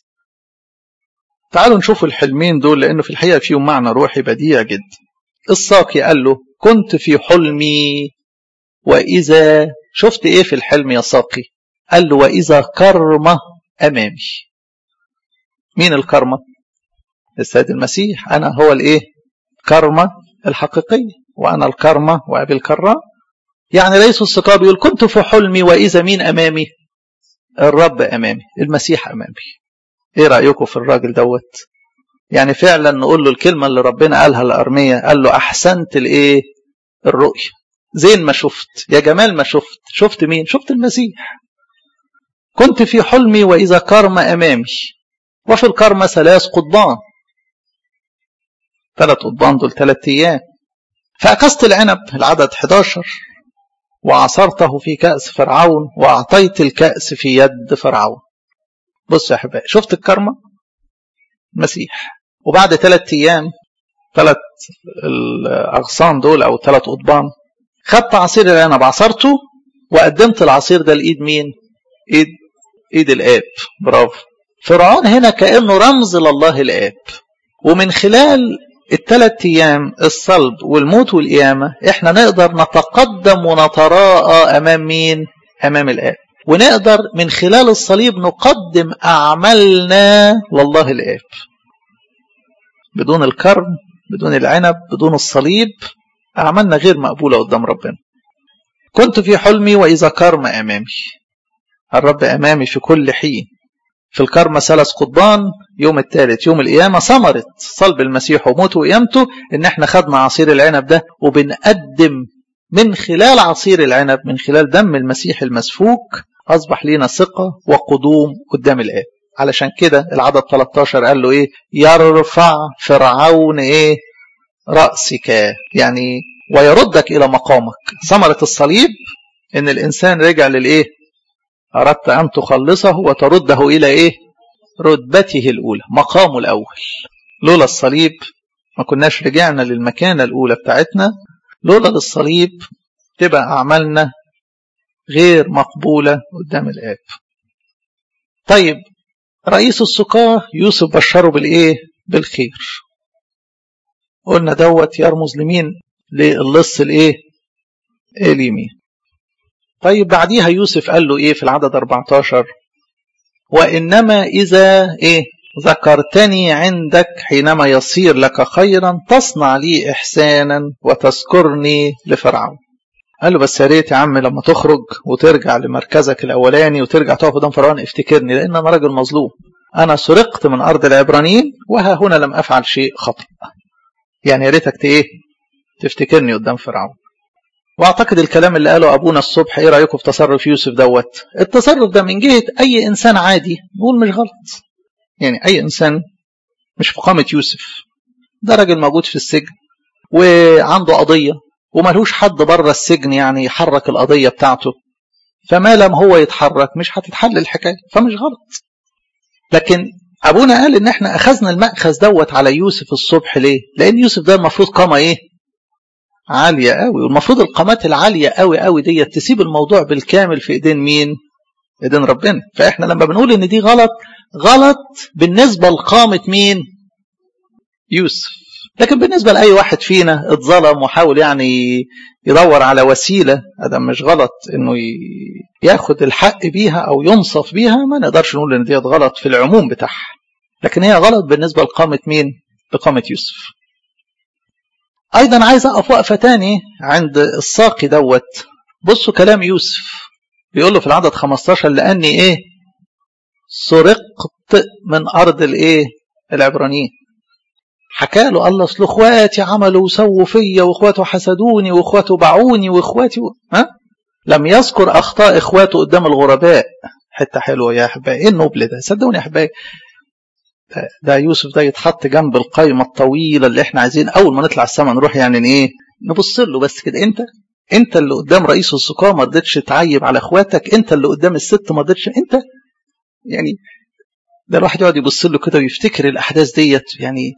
تعالوا نشوف الحلمين دول لأنه في الحقيقة فيهم معنى روحي بديع جدا الساقي قال له كنت في حلمي وإذا شفت إيه في الحلم يا ساقي قال له وإذا كرمة أمامي مين الكرمة السيد المسيح أنا هو الإيه كرمة الحقيقية وأنا الكرمة وأبي الكراء يعني رئيس السقاء بيقول كنت في حلمي وإذا مين أمامي الرب أمامي المسيح أمامي إيه رأيكم في الراجل دوت يعني فعلا نقول له الكلمة اللي ربنا قالها لأرمية قال له أحسنت الإيه الرؤية زين ما شفت يا جمال ما شفت شفت مين شفت المسيح كنت في حلمي وإذا كرمة أمامي وفي الكرمة ثلاث قضبان ثلاث قضبان دول ثلاث أيام فأكست العنب العدد 11 وعصرته في كأس فرعون وأعطيت الكأس في يد فرعون بص يا أحبائي شفت الكرمة المسيح وبعد ثلاث أيام ثلاث الأغصان دول أو ثلاث قضبان خدت عصير العنب عصرته وقدمت العصير ده لإيد مين؟ إيد إيد الآب برافو فرعون هنا كأنه رمز لله الآب ومن خلال الثلاث أيام الصلب والموت والقيامة إحنا نقدر نتقدم ونتراءى أمام مين؟ أمام الآب ونقدر من خلال الصليب نقدم أعمالنا لله الآب بدون الكرم بدون العنب بدون الصليب أعمالنا غير مقبولة قدام ربنا كنت في حلمي وإذا كرم أمامي الرب أمامي في كل حين في الكرمة ثلاث قضبان يوم الثالث يوم القيامة ثمرة صلب المسيح وموته وقيامته إن احنا خدنا عصير العنب ده وبنقدم من خلال عصير العنب من خلال دم المسيح المسفوك أصبح لنا ثقة وقدوم قدام الآب علشان كده العدد 13 قال له إيه يرفع فرعون إيه رأسك يعني ويردك إلى مقامك ثمرة الصليب إن الإنسان رجع للإيه أردت أن تخلصه وترده إلى إيه رتبته الأولى مقامه الأول لولا الصليب ما كناش رجعنا للمكانة الأولى بتاعتنا لولا الصليب تبقى أعمالنا غير مقبولة قدام الآب طيب رئيس السقاة يوسف بشره بالإيه بالخير قلنا دوت يرمز لمين للص الإيه اليمين طيب بعديها يوسف قال له إيه في العدد 14 وإنما إذا إيه ذكرتني عندك حينما يصير لك خيرا تصنع لي إحسانا وتذكرني لفرعون قال له بس يا ريت يا عم لما تخرج وترجع لمركزك الأولاني وترجع تقف قدام فرعون افتكرني لأن أنا راجل مظلوم أنا سرقت من أرض العبرانيين وها هنا لم أفعل شيء خطأ يعني يا ريتك إيه تفتكرني قدام فرعون واعتقد الكلام اللي قاله ابونا الصبح ايه رايكم في تصرف يوسف دوت التصرف ده من جهه اي انسان عادي نقول مش غلط يعني اي انسان مش في قامه يوسف ده راجل موجود في السجن وعنده قضيه وملهوش حد بره السجن يعني يحرك القضيه بتاعته فما لم هو يتحرك مش هتتحل الحكايه فمش غلط لكن ابونا قال ان احنا اخذنا المأخذ دوت على يوسف الصبح ليه لان يوسف ده المفروض قامه ايه عالية قوي والمفروض القامات العالية قوي قوي دي تسيب الموضوع بالكامل في ايدين مين ايدين ربنا فاحنا لما بنقول ان دي غلط غلط بالنسبة لقامة مين يوسف لكن بالنسبة لأي واحد فينا اتظلم وحاول يعني يدور على وسيلة هذا مش غلط انه ياخد الحق بيها او ينصف بيها ما نقدرش نقول ان ديت غلط في العموم بتاعها لكن هي غلط بالنسبة لقامة مين لقامة يوسف ايضا عايز اقف وقفة تاني عند الساقي دوت بصوا كلام يوسف بيقول له في العدد 15 لاني ايه سرقت من ارض الايه العبرانيين حكى له الله اصل اخواتي عملوا وسووا فيا واخواته حسدوني واخواته باعوني واخواتي و... ها لم يذكر اخطاء اخواته قدام الغرباء حته حلوه يا احبائي ايه النبل ده صدقوني يا احبائي ده, ده يوسف ده يتحط جنب القايمه الطويله اللي احنا عايزين اول ما نطلع السماء نروح يعني ايه نبص له بس كده انت انت اللي قدام رئيس السقاة ما رضيتش تعيب على اخواتك انت اللي قدام الست ما رضيتش انت يعني ده الواحد يقعد يبص له كده ويفتكر الاحداث ديت يعني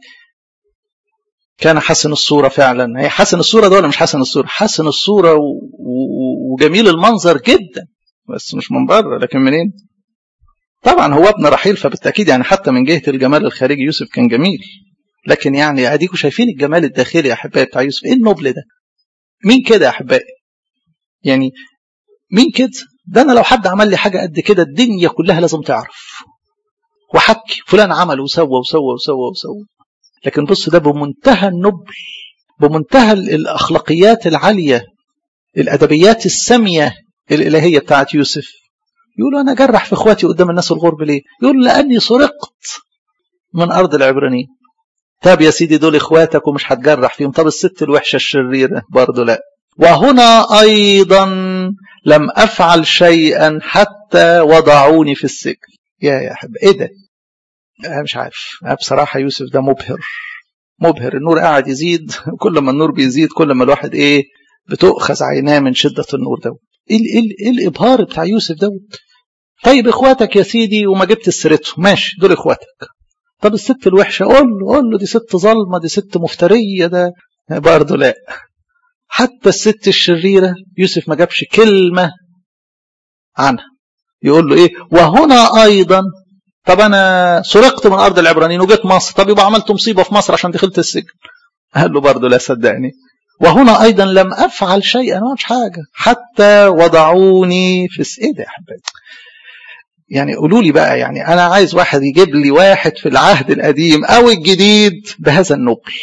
كان حسن الصورة فعلا هي حسن الصورة ده ولا مش حسن الصورة حسن الصورة و... و... وجميل المنظر جدا بس مش من بره لكن منين طبعا هو ابن رحيل فبالتأكيد يعني حتى من جهة الجمال الخارجي يوسف كان جميل لكن يعني اديكم شايفين الجمال الداخلي يا احبائي بتاع يوسف ايه النبل ده مين كده يا احبائي يعني مين كده ده انا لو حد عمل لي حاجه قد كده الدنيا كلها لازم تعرف وحكي فلان عمل وسوى وسوى وسوى وسوى لكن بص ده بمنتهى النبل بمنتهى الاخلاقيات العاليه الادبيات الساميه الالهيه بتاعت يوسف يقول انا جرح في اخواتي قدام الناس الغرب ليه يقول لاني سرقت من ارض العبرانيين طب يا سيدي دول اخواتك ومش هتجرح فيهم طب الست الوحشه الشريره برضه لا وهنا ايضا لم افعل شيئا حتى وضعوني في السجن يا يا حب ايه ده أنا مش عارف أنا بصراحه يوسف ده مبهر مبهر النور قاعد يزيد كل ما النور بيزيد كل ما الواحد ايه بتؤخذ عيناه من شده النور ده ايه ايه ايه الابهار بتاع يوسف دوت طيب اخواتك يا سيدي وما جبت سيرته ماشي دول اخواتك طب الست الوحشه قول له قول له دي ست ظلمه دي ست مفتريه ده برضه لا حتى الست الشريره يوسف ما جابش كلمه عنها يقول له ايه وهنا ايضا طب انا سرقت من ارض العبرانيين وجيت مصر طب يبقى عملت مصيبه في مصر عشان دخلت السجن قال له برضه لا صدقني وهنا ايضا لم افعل شيئا ما حاجه حتى وضعوني في ايه ده يا حبايبي يعني قولوا لي بقى يعني انا عايز واحد يجيب لي واحد في العهد القديم او الجديد بهذا النبل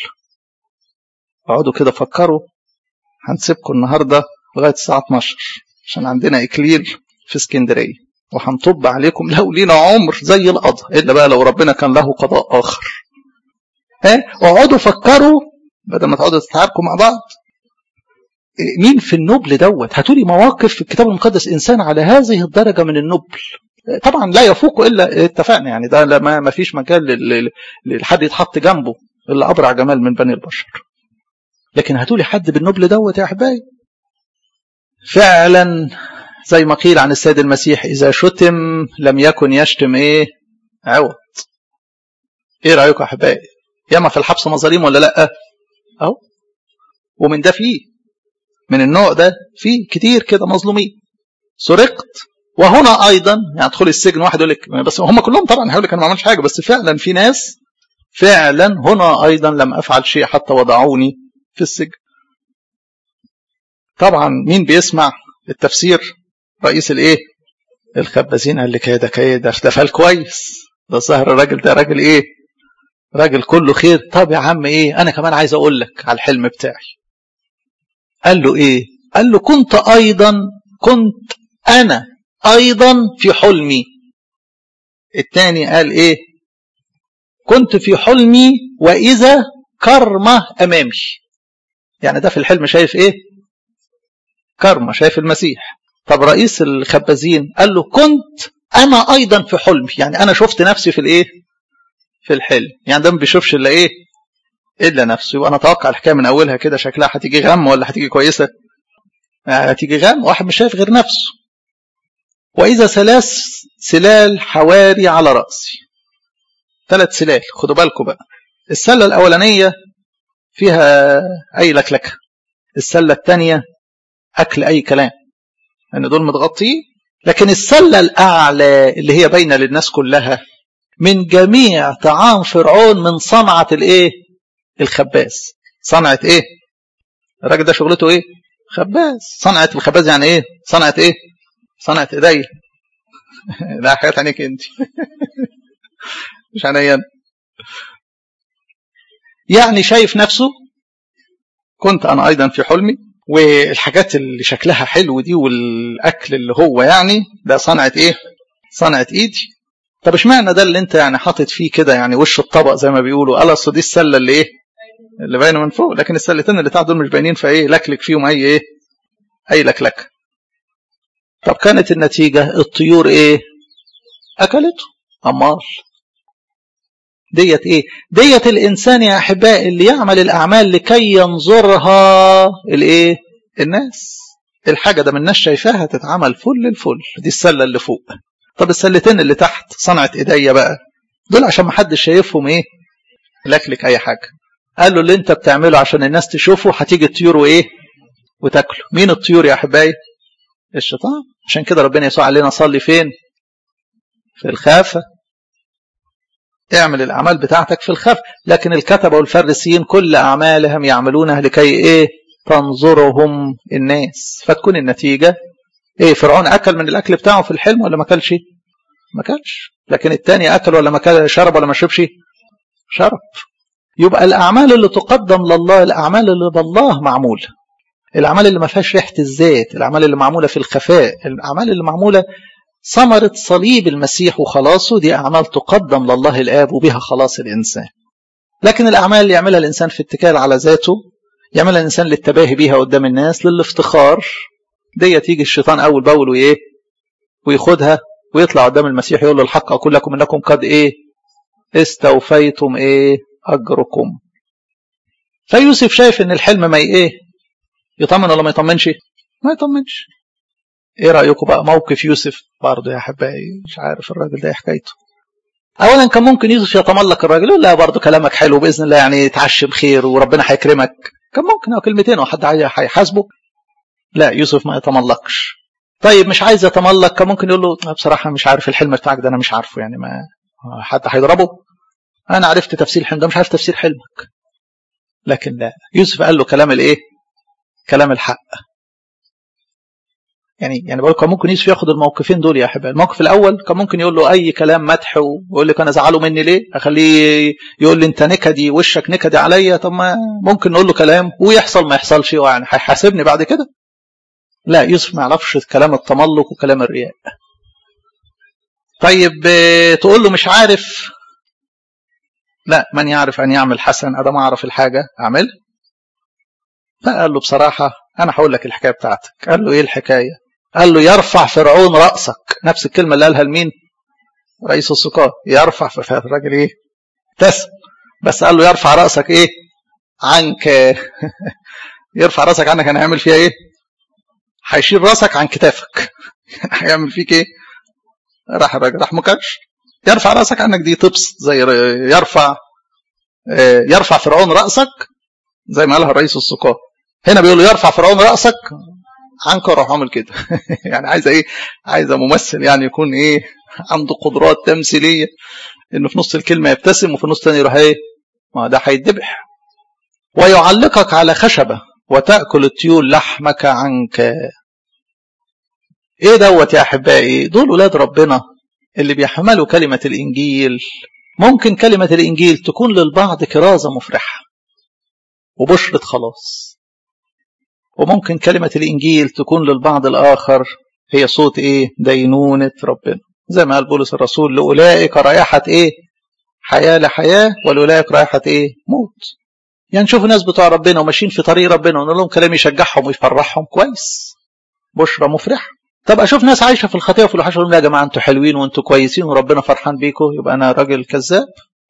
اقعدوا كده فكروا هنسيبكم النهارده لغايه الساعه 12 عشان عندنا اكليل في اسكندريه وهنطب عليكم لو لينا عمر زي القضاء الا بقى لو ربنا كان له قضاء اخر ها اقعدوا فكروا بدل ما تقعدوا تتعاركوا مع بعض مين في النبل دوت هاتوا لي مواقف في الكتاب المقدس انسان على هذه الدرجه من النبل طبعا لا يفوق الا اتفقنا يعني ده ما ما فيش مجال لحد يتحط جنبه الا ابرع جمال من بني البشر لكن هاتوا لي حد بالنبل دوت يا احبائي فعلا زي ما قيل عن السيد المسيح اذا شتم لم يكن يشتم ايه عوض ايه رايكم يا احبائي ياما في الحبس مظالم ولا لا اهو ومن ده فيه من النوع ده فيه كتير كده مظلومين سرقت وهنا ايضا يعني ادخل السجن واحد يقول لك بس هم كلهم طبعا هيقول لك انا ما عملتش حاجه بس فعلا في ناس فعلا هنا ايضا لم افعل شيء حتى وضعوني في السجن طبعا مين بيسمع التفسير رئيس الايه الخبازين قال لك ده كده ده فال كويس ده الظاهر الراجل ده راجل ايه راجل كله خير طب يا عم ايه انا كمان عايز اقول لك على الحلم بتاعي قال له ايه قال له كنت ايضا كنت انا ايضا في حلمي الثاني قال ايه كنت في حلمي واذا كرمه امامي يعني ده في الحلم شايف ايه كرمه شايف المسيح طب رئيس الخبازين قال له كنت انا ايضا في حلمي يعني انا شفت نفسي في الايه في الحلم يعني ده ما بيشوفش الا ايه الا نفسه يبقى انا اتوقع الحكايه من اولها كده شكلها هتيجي غم ولا هتيجي كويسه هتيجي غم واحد مش شايف غير نفسه واذا ثلاث سلال حواري على راسي ثلاث سلال خدوا بالكم بقى السله الاولانيه فيها اي لكلكه السله الثانيه اكل اي كلام لان يعني دول متغطيين لكن السلة الأعلى اللي هي باينة للناس كلها من جميع طعام فرعون من صنعة الايه الخباز صنعة ايه الراجل ده شغلته ايه خباز صنعة الخباز يعني ايه صنعة ايه صنعة ايديا لا حياة عينيك انت مش عينيا يعني شايف نفسه كنت انا ايضا في حلمي والحاجات اللي شكلها حلو دي والاكل اللي هو يعني ده صنعة ايه صنعة ايدي طب اشمعنى ده اللي انت يعني حاطط فيه كده يعني وش الطبق زي ما بيقولوا قال اصل دي السله اللي ايه اللي باينه من فوق لكن السلتين اللي تحت دول مش باينين فايه لكلك فيهم اي ايه اي لكلك طب كانت النتيجه الطيور ايه اكلته امال ديت ايه ديت الانسان يا احبائي اللي يعمل الاعمال لكي ينظرها الايه الناس الحاجه ده من الناس شايفاها تتعمل فل الفل دي السله اللي فوق طب السلتين اللي تحت صنعت ايديا بقى دول عشان ما حدش شايفهم ايه لكلك اي حاجه قال له اللي انت بتعمله عشان الناس تشوفه هتيجي الطيور وايه وتاكله مين الطيور يا احبائي الشيطان عشان كده ربنا يسوع علينا صلي فين في الخافه اعمل الاعمال بتاعتك في الخفة لكن الكتبه والفريسيين كل اعمالهم يعملونها لكي ايه تنظرهم الناس فتكون النتيجه ايه فرعون اكل من الاكل بتاعه في الحلم ولا ما اكلش ما اكلش لكن التاني اكل ولا ما كل شرب ولا ما شربش شرب يبقى الاعمال اللي تقدم لله الاعمال اللي بالله معموله الاعمال اللي ما فيهاش ريحه الذات الاعمال اللي معموله في الخفاء الاعمال اللي معموله ثمرة صليب المسيح وخلاصه دي أعمال تقدم لله الآب وبها خلاص الإنسان لكن الأعمال اللي يعملها الإنسان في اتكال على ذاته يعملها الإنسان للتباهي بيها قدام الناس للافتخار دي تيجي الشيطان أول بأول وإيه وياخدها ويطلع قدام المسيح يقول له الحق أقول لكم إنكم قد إيه استوفيتم إيه أجركم فيوسف شايف إن الحلم ما إيه يطمن ولا ما يطمنش ما يطمنش ايه رايكم بقى موقف يوسف برضه يا احبائي مش عارف الراجل ده حكايته اولا كان ممكن يوسف يتملق الراجل يقول لا برضه كلامك حلو باذن الله يعني تعشي بخير وربنا هيكرمك كان ممكن او كلمتين وحد هيحاسبه لا يوسف ما يتملقش طيب مش عايز يتملق كان ممكن يقول له بصراحه مش عارف الحلم بتاعك ده انا مش عارفه يعني ما حد هيضربه انا عرفت تفسير الحلم ده مش عارف تفسير حلمك لكن لا يوسف قال له كلام الايه كلام الحق يعني يعني بقول كان ممكن يوسف ياخد الموقفين دول يا احبائي الموقف الاول كان ممكن يقول له اي كلام مدح ويقول لك انا زعله مني ليه اخليه يقول لي انت نكدي وشك نكدي عليا طب ما ممكن نقول له كلام ويحصل ما يحصلش يعني هيحاسبني بعد كده لا يوسف ما يعرفش كلام التملق وكلام الرياء طيب تقول له مش عارف لا من يعرف ان يعمل حسن ادام اعرف الحاجه اعملها فقال له بصراحه انا هقول لك الحكايه بتاعتك قال له ايه الحكايه قال له يرفع فرعون رأسك نفس الكلمة اللي قالها لمين رئيس السقاة يرفع فالراجل ايه تسم بس قال له يرفع رأسك ايه عنك يرفع رأسك عنك هنعمل فيها ايه هيشيل رأسك عن كتافك هيعمل فيك ايه راح الراجل راح مكش يرفع رأسك عنك دي تبسط زي يرفع يرفع فرعون رأسك زي ما قالها رئيس السقاة هنا بيقول له يرفع فرعون رأسك عنك راح عامل كده يعني عايزه ايه عايزه ممثل يعني يكون ايه عنده قدرات تمثيليه انه في نص الكلمه يبتسم وفي النص الثاني يروح ايه ما ده هيتذبح ويعلقك على خشبه وتاكل الطيور لحمك عنك ايه دوت يا احبائي دول ولاد ربنا اللي بيحملوا كلمه الانجيل ممكن كلمه الانجيل تكون للبعض كرازه مفرحه وبشره خلاص وممكن كلمة الإنجيل تكون للبعض الآخر هي صوت إيه دينونة ربنا زي ما قال بولس الرسول لأولئك رائحة إيه حياة لحياة ولأولئك رائحة إيه موت يعني شوفوا ناس بتوع ربنا وماشيين في طريق ربنا ونقول لهم كلام يشجعهم ويفرحهم كويس بشرى مفرحة طب اشوف ناس عايشه في الخطيه وفي الوحش يا جماعه انتوا حلوين وانتوا كويسين وربنا فرحان بيكم يبقى انا راجل كذاب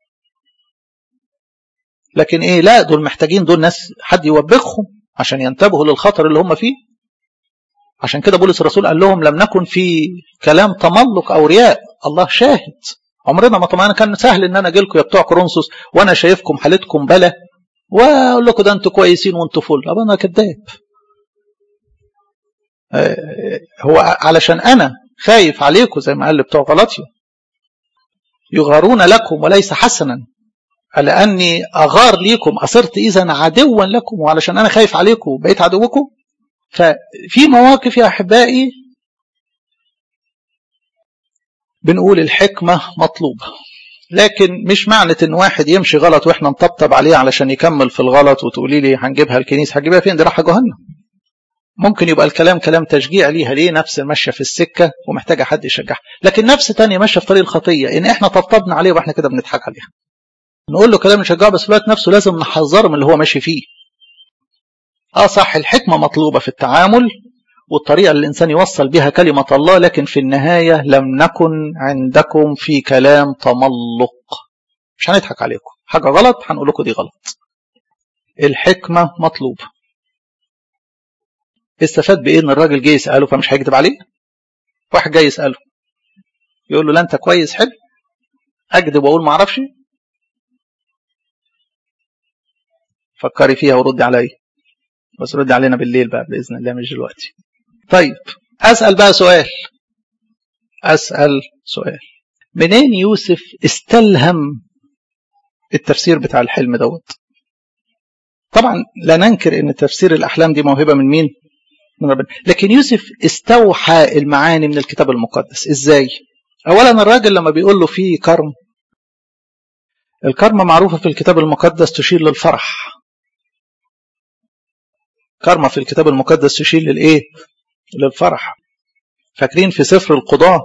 لكن ايه لا دول محتاجين دول ناس حد يوبخهم عشان ينتبهوا للخطر اللي هم فيه عشان كده بولس الرسول قال لهم لم نكن في كلام تملق او رياء الله شاهد عمرنا ما طبعا كان سهل ان انا اجي لكم يا بتوع كورنثوس وانا شايفكم حالتكم بلا واقول لكم ده انتوا كويسين وانتوا فل ابقى انا كذاب هو علشان انا خايف عليكم زي ما قال بتوع غلطيا يغارون لكم وليس حسنا لأني أغار ليكم أصرت إذا عدوا لكم وعلشان أنا خايف عليكم بقيت عدوكم ففي مواقف يا أحبائي بنقول الحكمة مطلوبة لكن مش معنى ان واحد يمشي غلط واحنا نطبطب عليه علشان يكمل في الغلط وتقولي لي هنجيبها الكنيسه هتجيبها فين دي رايحه جهنم ممكن يبقى الكلام كلام تشجيع ليها ليه نفس ماشيه في السكه ومحتاجه حد يشجعها لكن نفس تانية ماشيه في طريق الخطيه ان احنا طبطبنا عليه واحنا كده بنضحك عليها نقول له كلام نشجعه بس في الوقت نفسه لازم نحذره من اللي هو ماشي فيه اه صح الحكمه مطلوبه في التعامل والطريقه اللي الانسان يوصل بها كلمه الله لكن في النهايه لم نكن عندكم في كلام تملق مش هنضحك عليكم حاجه غلط هنقول لكم دي غلط الحكمه مطلوبه استفاد بايه ان الراجل جاي يساله فمش هيكذب عليه واحد جاي يساله يقول له لا انت كويس حلو اكذب واقول ما اعرفش فكري فيها وردي عليا بس ردي علينا بالليل بقى باذن الله مش دلوقتي طيب اسال بقى سؤال اسال سؤال منين يوسف استلهم التفسير بتاع الحلم دوت طبعا لا ننكر ان تفسير الاحلام دي موهبه من مين من ربنا لكن يوسف استوحى المعاني من الكتاب المقدس ازاي اولا الراجل لما بيقول له في كرم الكرم معروفه في الكتاب المقدس تشير للفرح كرمة في الكتاب المقدس تشير للايه للفرح فاكرين في سفر القضاء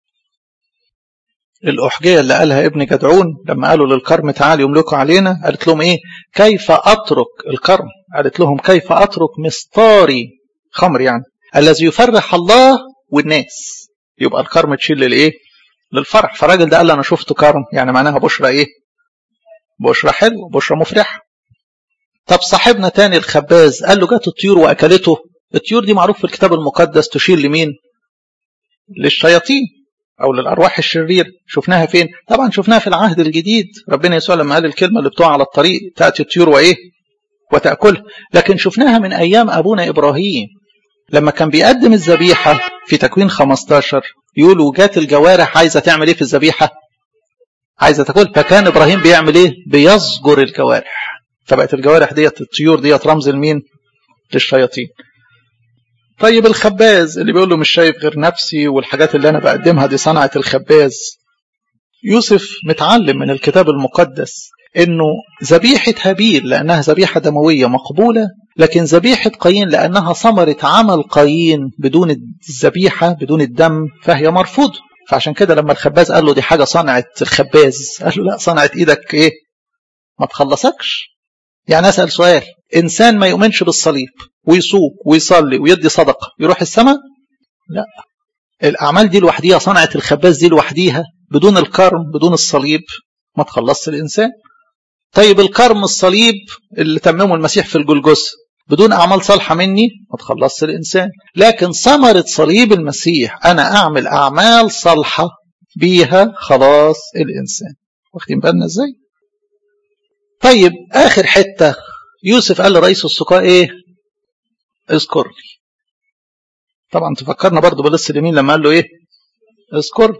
الأحجية اللي قالها ابن جدعون لما قالوا للكرم تعال يملكوا علينا قالت لهم ايه كيف أترك الكرم قالت لهم كيف أترك مسطاري خمر يعني الذي يفرح الله والناس يبقى الكرم تشيل للايه للفرح فالراجل ده قال انا شفت كرم يعني معناها بشرى ايه بشرى حلو بشرى مفرحه طب صاحبنا تاني الخباز قال له جت الطيور واكلته الطيور دي معروف في الكتاب المقدس تشير لمين للشياطين او للارواح الشرير شفناها فين طبعا شفناها في العهد الجديد ربنا يسوع لما قال الكلمه اللي بتوع على الطريق تاتي الطيور وايه وتاكلها لكن شفناها من ايام ابونا ابراهيم لما كان بيقدم الذبيحه في تكوين 15 يقولوا جات الجوارح عايزه تعمل ايه في الذبيحه عايزه تاكل فكان ابراهيم بيعمل ايه بيزجر الجوارح فبقت الجوارح ديت الطيور ديت رمز لمين للشياطين طيب الخباز اللي بيقول له مش شايف غير نفسي والحاجات اللي انا بقدمها دي صنعه الخباز يوسف متعلم من الكتاب المقدس انه ذبيحه هابيل لانها ذبيحه دمويه مقبوله لكن ذبيحه قايين لانها ثمره عمل قايين بدون الذبيحه بدون الدم فهي مرفوضه فعشان كده لما الخباز قال له دي حاجه صنعه الخباز قال له لا صنعه ايدك ايه ما تخلصكش يعني اسال سؤال انسان ما يؤمنش بالصليب ويصوم ويصلي ويدي صدقه يروح السماء لا الاعمال دي لوحديها صنعه الخباز دي لوحديها بدون الكرم بدون الصليب ما تخلصش الانسان طيب الكرم الصليب اللي تممه المسيح في الجلجث بدون اعمال صالحه مني ما تخلصش الانسان لكن ثمره صليب المسيح انا اعمل اعمال صالحه بيها خلاص الانسان واخدين بالنا ازاي طيب اخر حته يوسف قال لرئيس السقاء ايه اذكرني طبعا تفكرنا برضو بلص اليمين لما قال له ايه اذكرني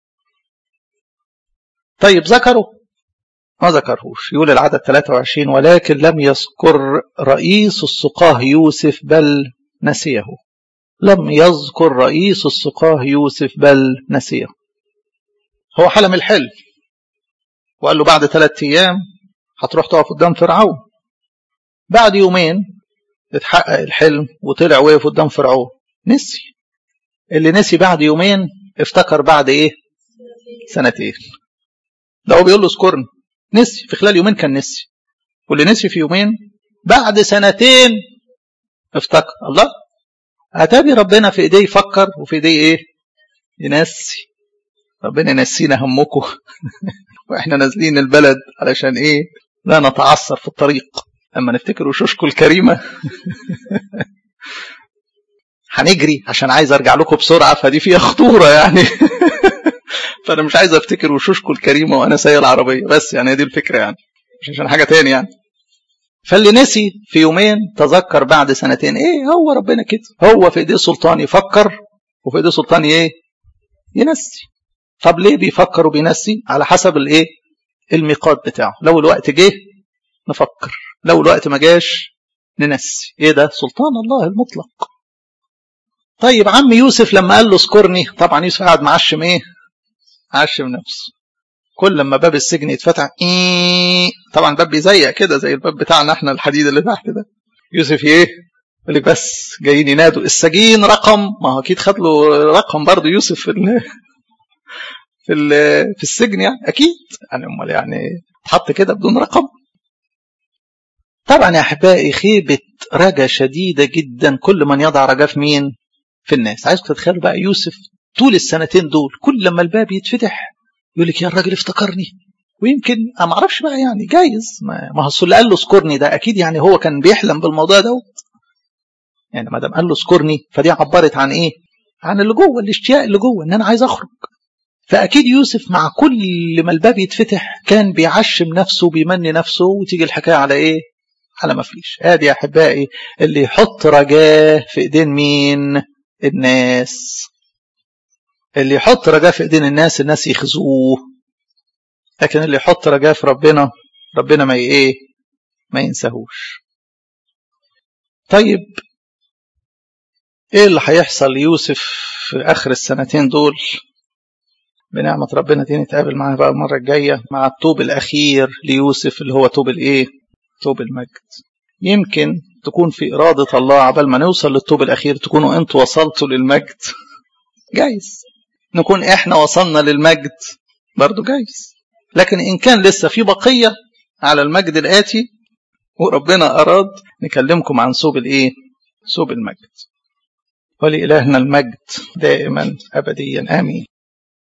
طيب ذكره ما ذكرهوش يقول العدد 23 ولكن لم يذكر رئيس السقاه يوسف بل نسيه لم يذكر رئيس السقاه يوسف بل نسيه هو حلم الحلم وقال له بعد ثلاثة أيام هتروح تقف قدام فرعون بعد يومين اتحقق الحلم وطلع وقف قدام فرعون نسي اللي نسي بعد يومين افتكر بعد ايه سنتين ده هو بيقول له اذكرني نسي في خلال يومين كان نسي واللي نسي في يومين بعد سنتين افتكر الله اتابي ربنا في ايديه يفكر وفي ايديه ايه ينسي ربنا ينسينا همكم واحنا نازلين البلد علشان ايه لا نتعثر في الطريق اما نفتكر وشوشكم الكريمه هنجري عشان عايز ارجع لكم بسرعه فدي فيها خطوره يعني فانا مش عايز افتكر وشوشكم الكريمه وانا سايق العربيه بس يعني دي الفكره يعني مش عشان حاجه تاني يعني فاللي نسي في يومين تذكر بعد سنتين ايه هو ربنا كده هو في ايديه سلطان يفكر وفي ايديه سلطان ايه ينسي طب ليه بيفكر وبينسي على حسب الايه الميقات بتاعه لو الوقت جه نفكر لو الوقت ما جاش ننسي ايه ده سلطان الله المطلق طيب عم يوسف لما قال له اذكرني طبعا يوسف قاعد معشم ايه عشم نفسه كل لما باب السجن يتفتح إيه طبعا الباب بيزيق كده زي الباب بتاعنا احنا الحديد اللي تحت ده يوسف ايه يقول لك بس جايين ينادوا السجين رقم ما هو اكيد خد له رقم برضه يوسف في ال في ال في السجن يعني اكيد يعني امال يعني اتحط كده بدون رقم طبعا يا احبائي خيبه رجا شديده جدا كل من يضع رجاه في مين في الناس عايزكم تتخيلوا بقى يوسف طول السنتين دول كل لما الباب يتفتح يقول لك يا الراجل افتكرني ويمكن انا ما اعرفش بقى يعني جايز ما هو اللي قال له اذكرني ده اكيد يعني هو كان بيحلم بالموضوع دوت يعني ما دام قال له اذكرني فدي عبرت عن ايه؟ عن اللي جوه الاشتياق اللي جوه ان انا عايز اخرج فاكيد يوسف مع كل ما الباب يتفتح كان بيعشم نفسه بيمني نفسه وتيجي الحكايه على ايه؟ على ما فيش ادي يا احبائي اللي يحط رجاه في ايدين مين؟ الناس اللي يحط رجاه في ايدين الناس الناس يخزوه لكن اللي يحط رجاه في ربنا ربنا ما ايه ما ينساهوش طيب ايه اللي هيحصل ليوسف في اخر السنتين دول بنعمة ربنا دي نتقابل معاها بقى المرة الجاية مع الطوب الأخير ليوسف اللي هو طوب الإيه؟ طوب المجد. يمكن تكون في إرادة الله عبال ما نوصل للطوب الأخير تكونوا أنتوا وصلتوا للمجد. جايز. نكون إحنا وصلنا للمجد برضو جايز. لكن إن كان لسه في بقية على المجد الآتي وربنا أراد نكلمكم عن صوب الإيه؟ صوب المجد. ولإلهنا المجد دائما أبديا آمين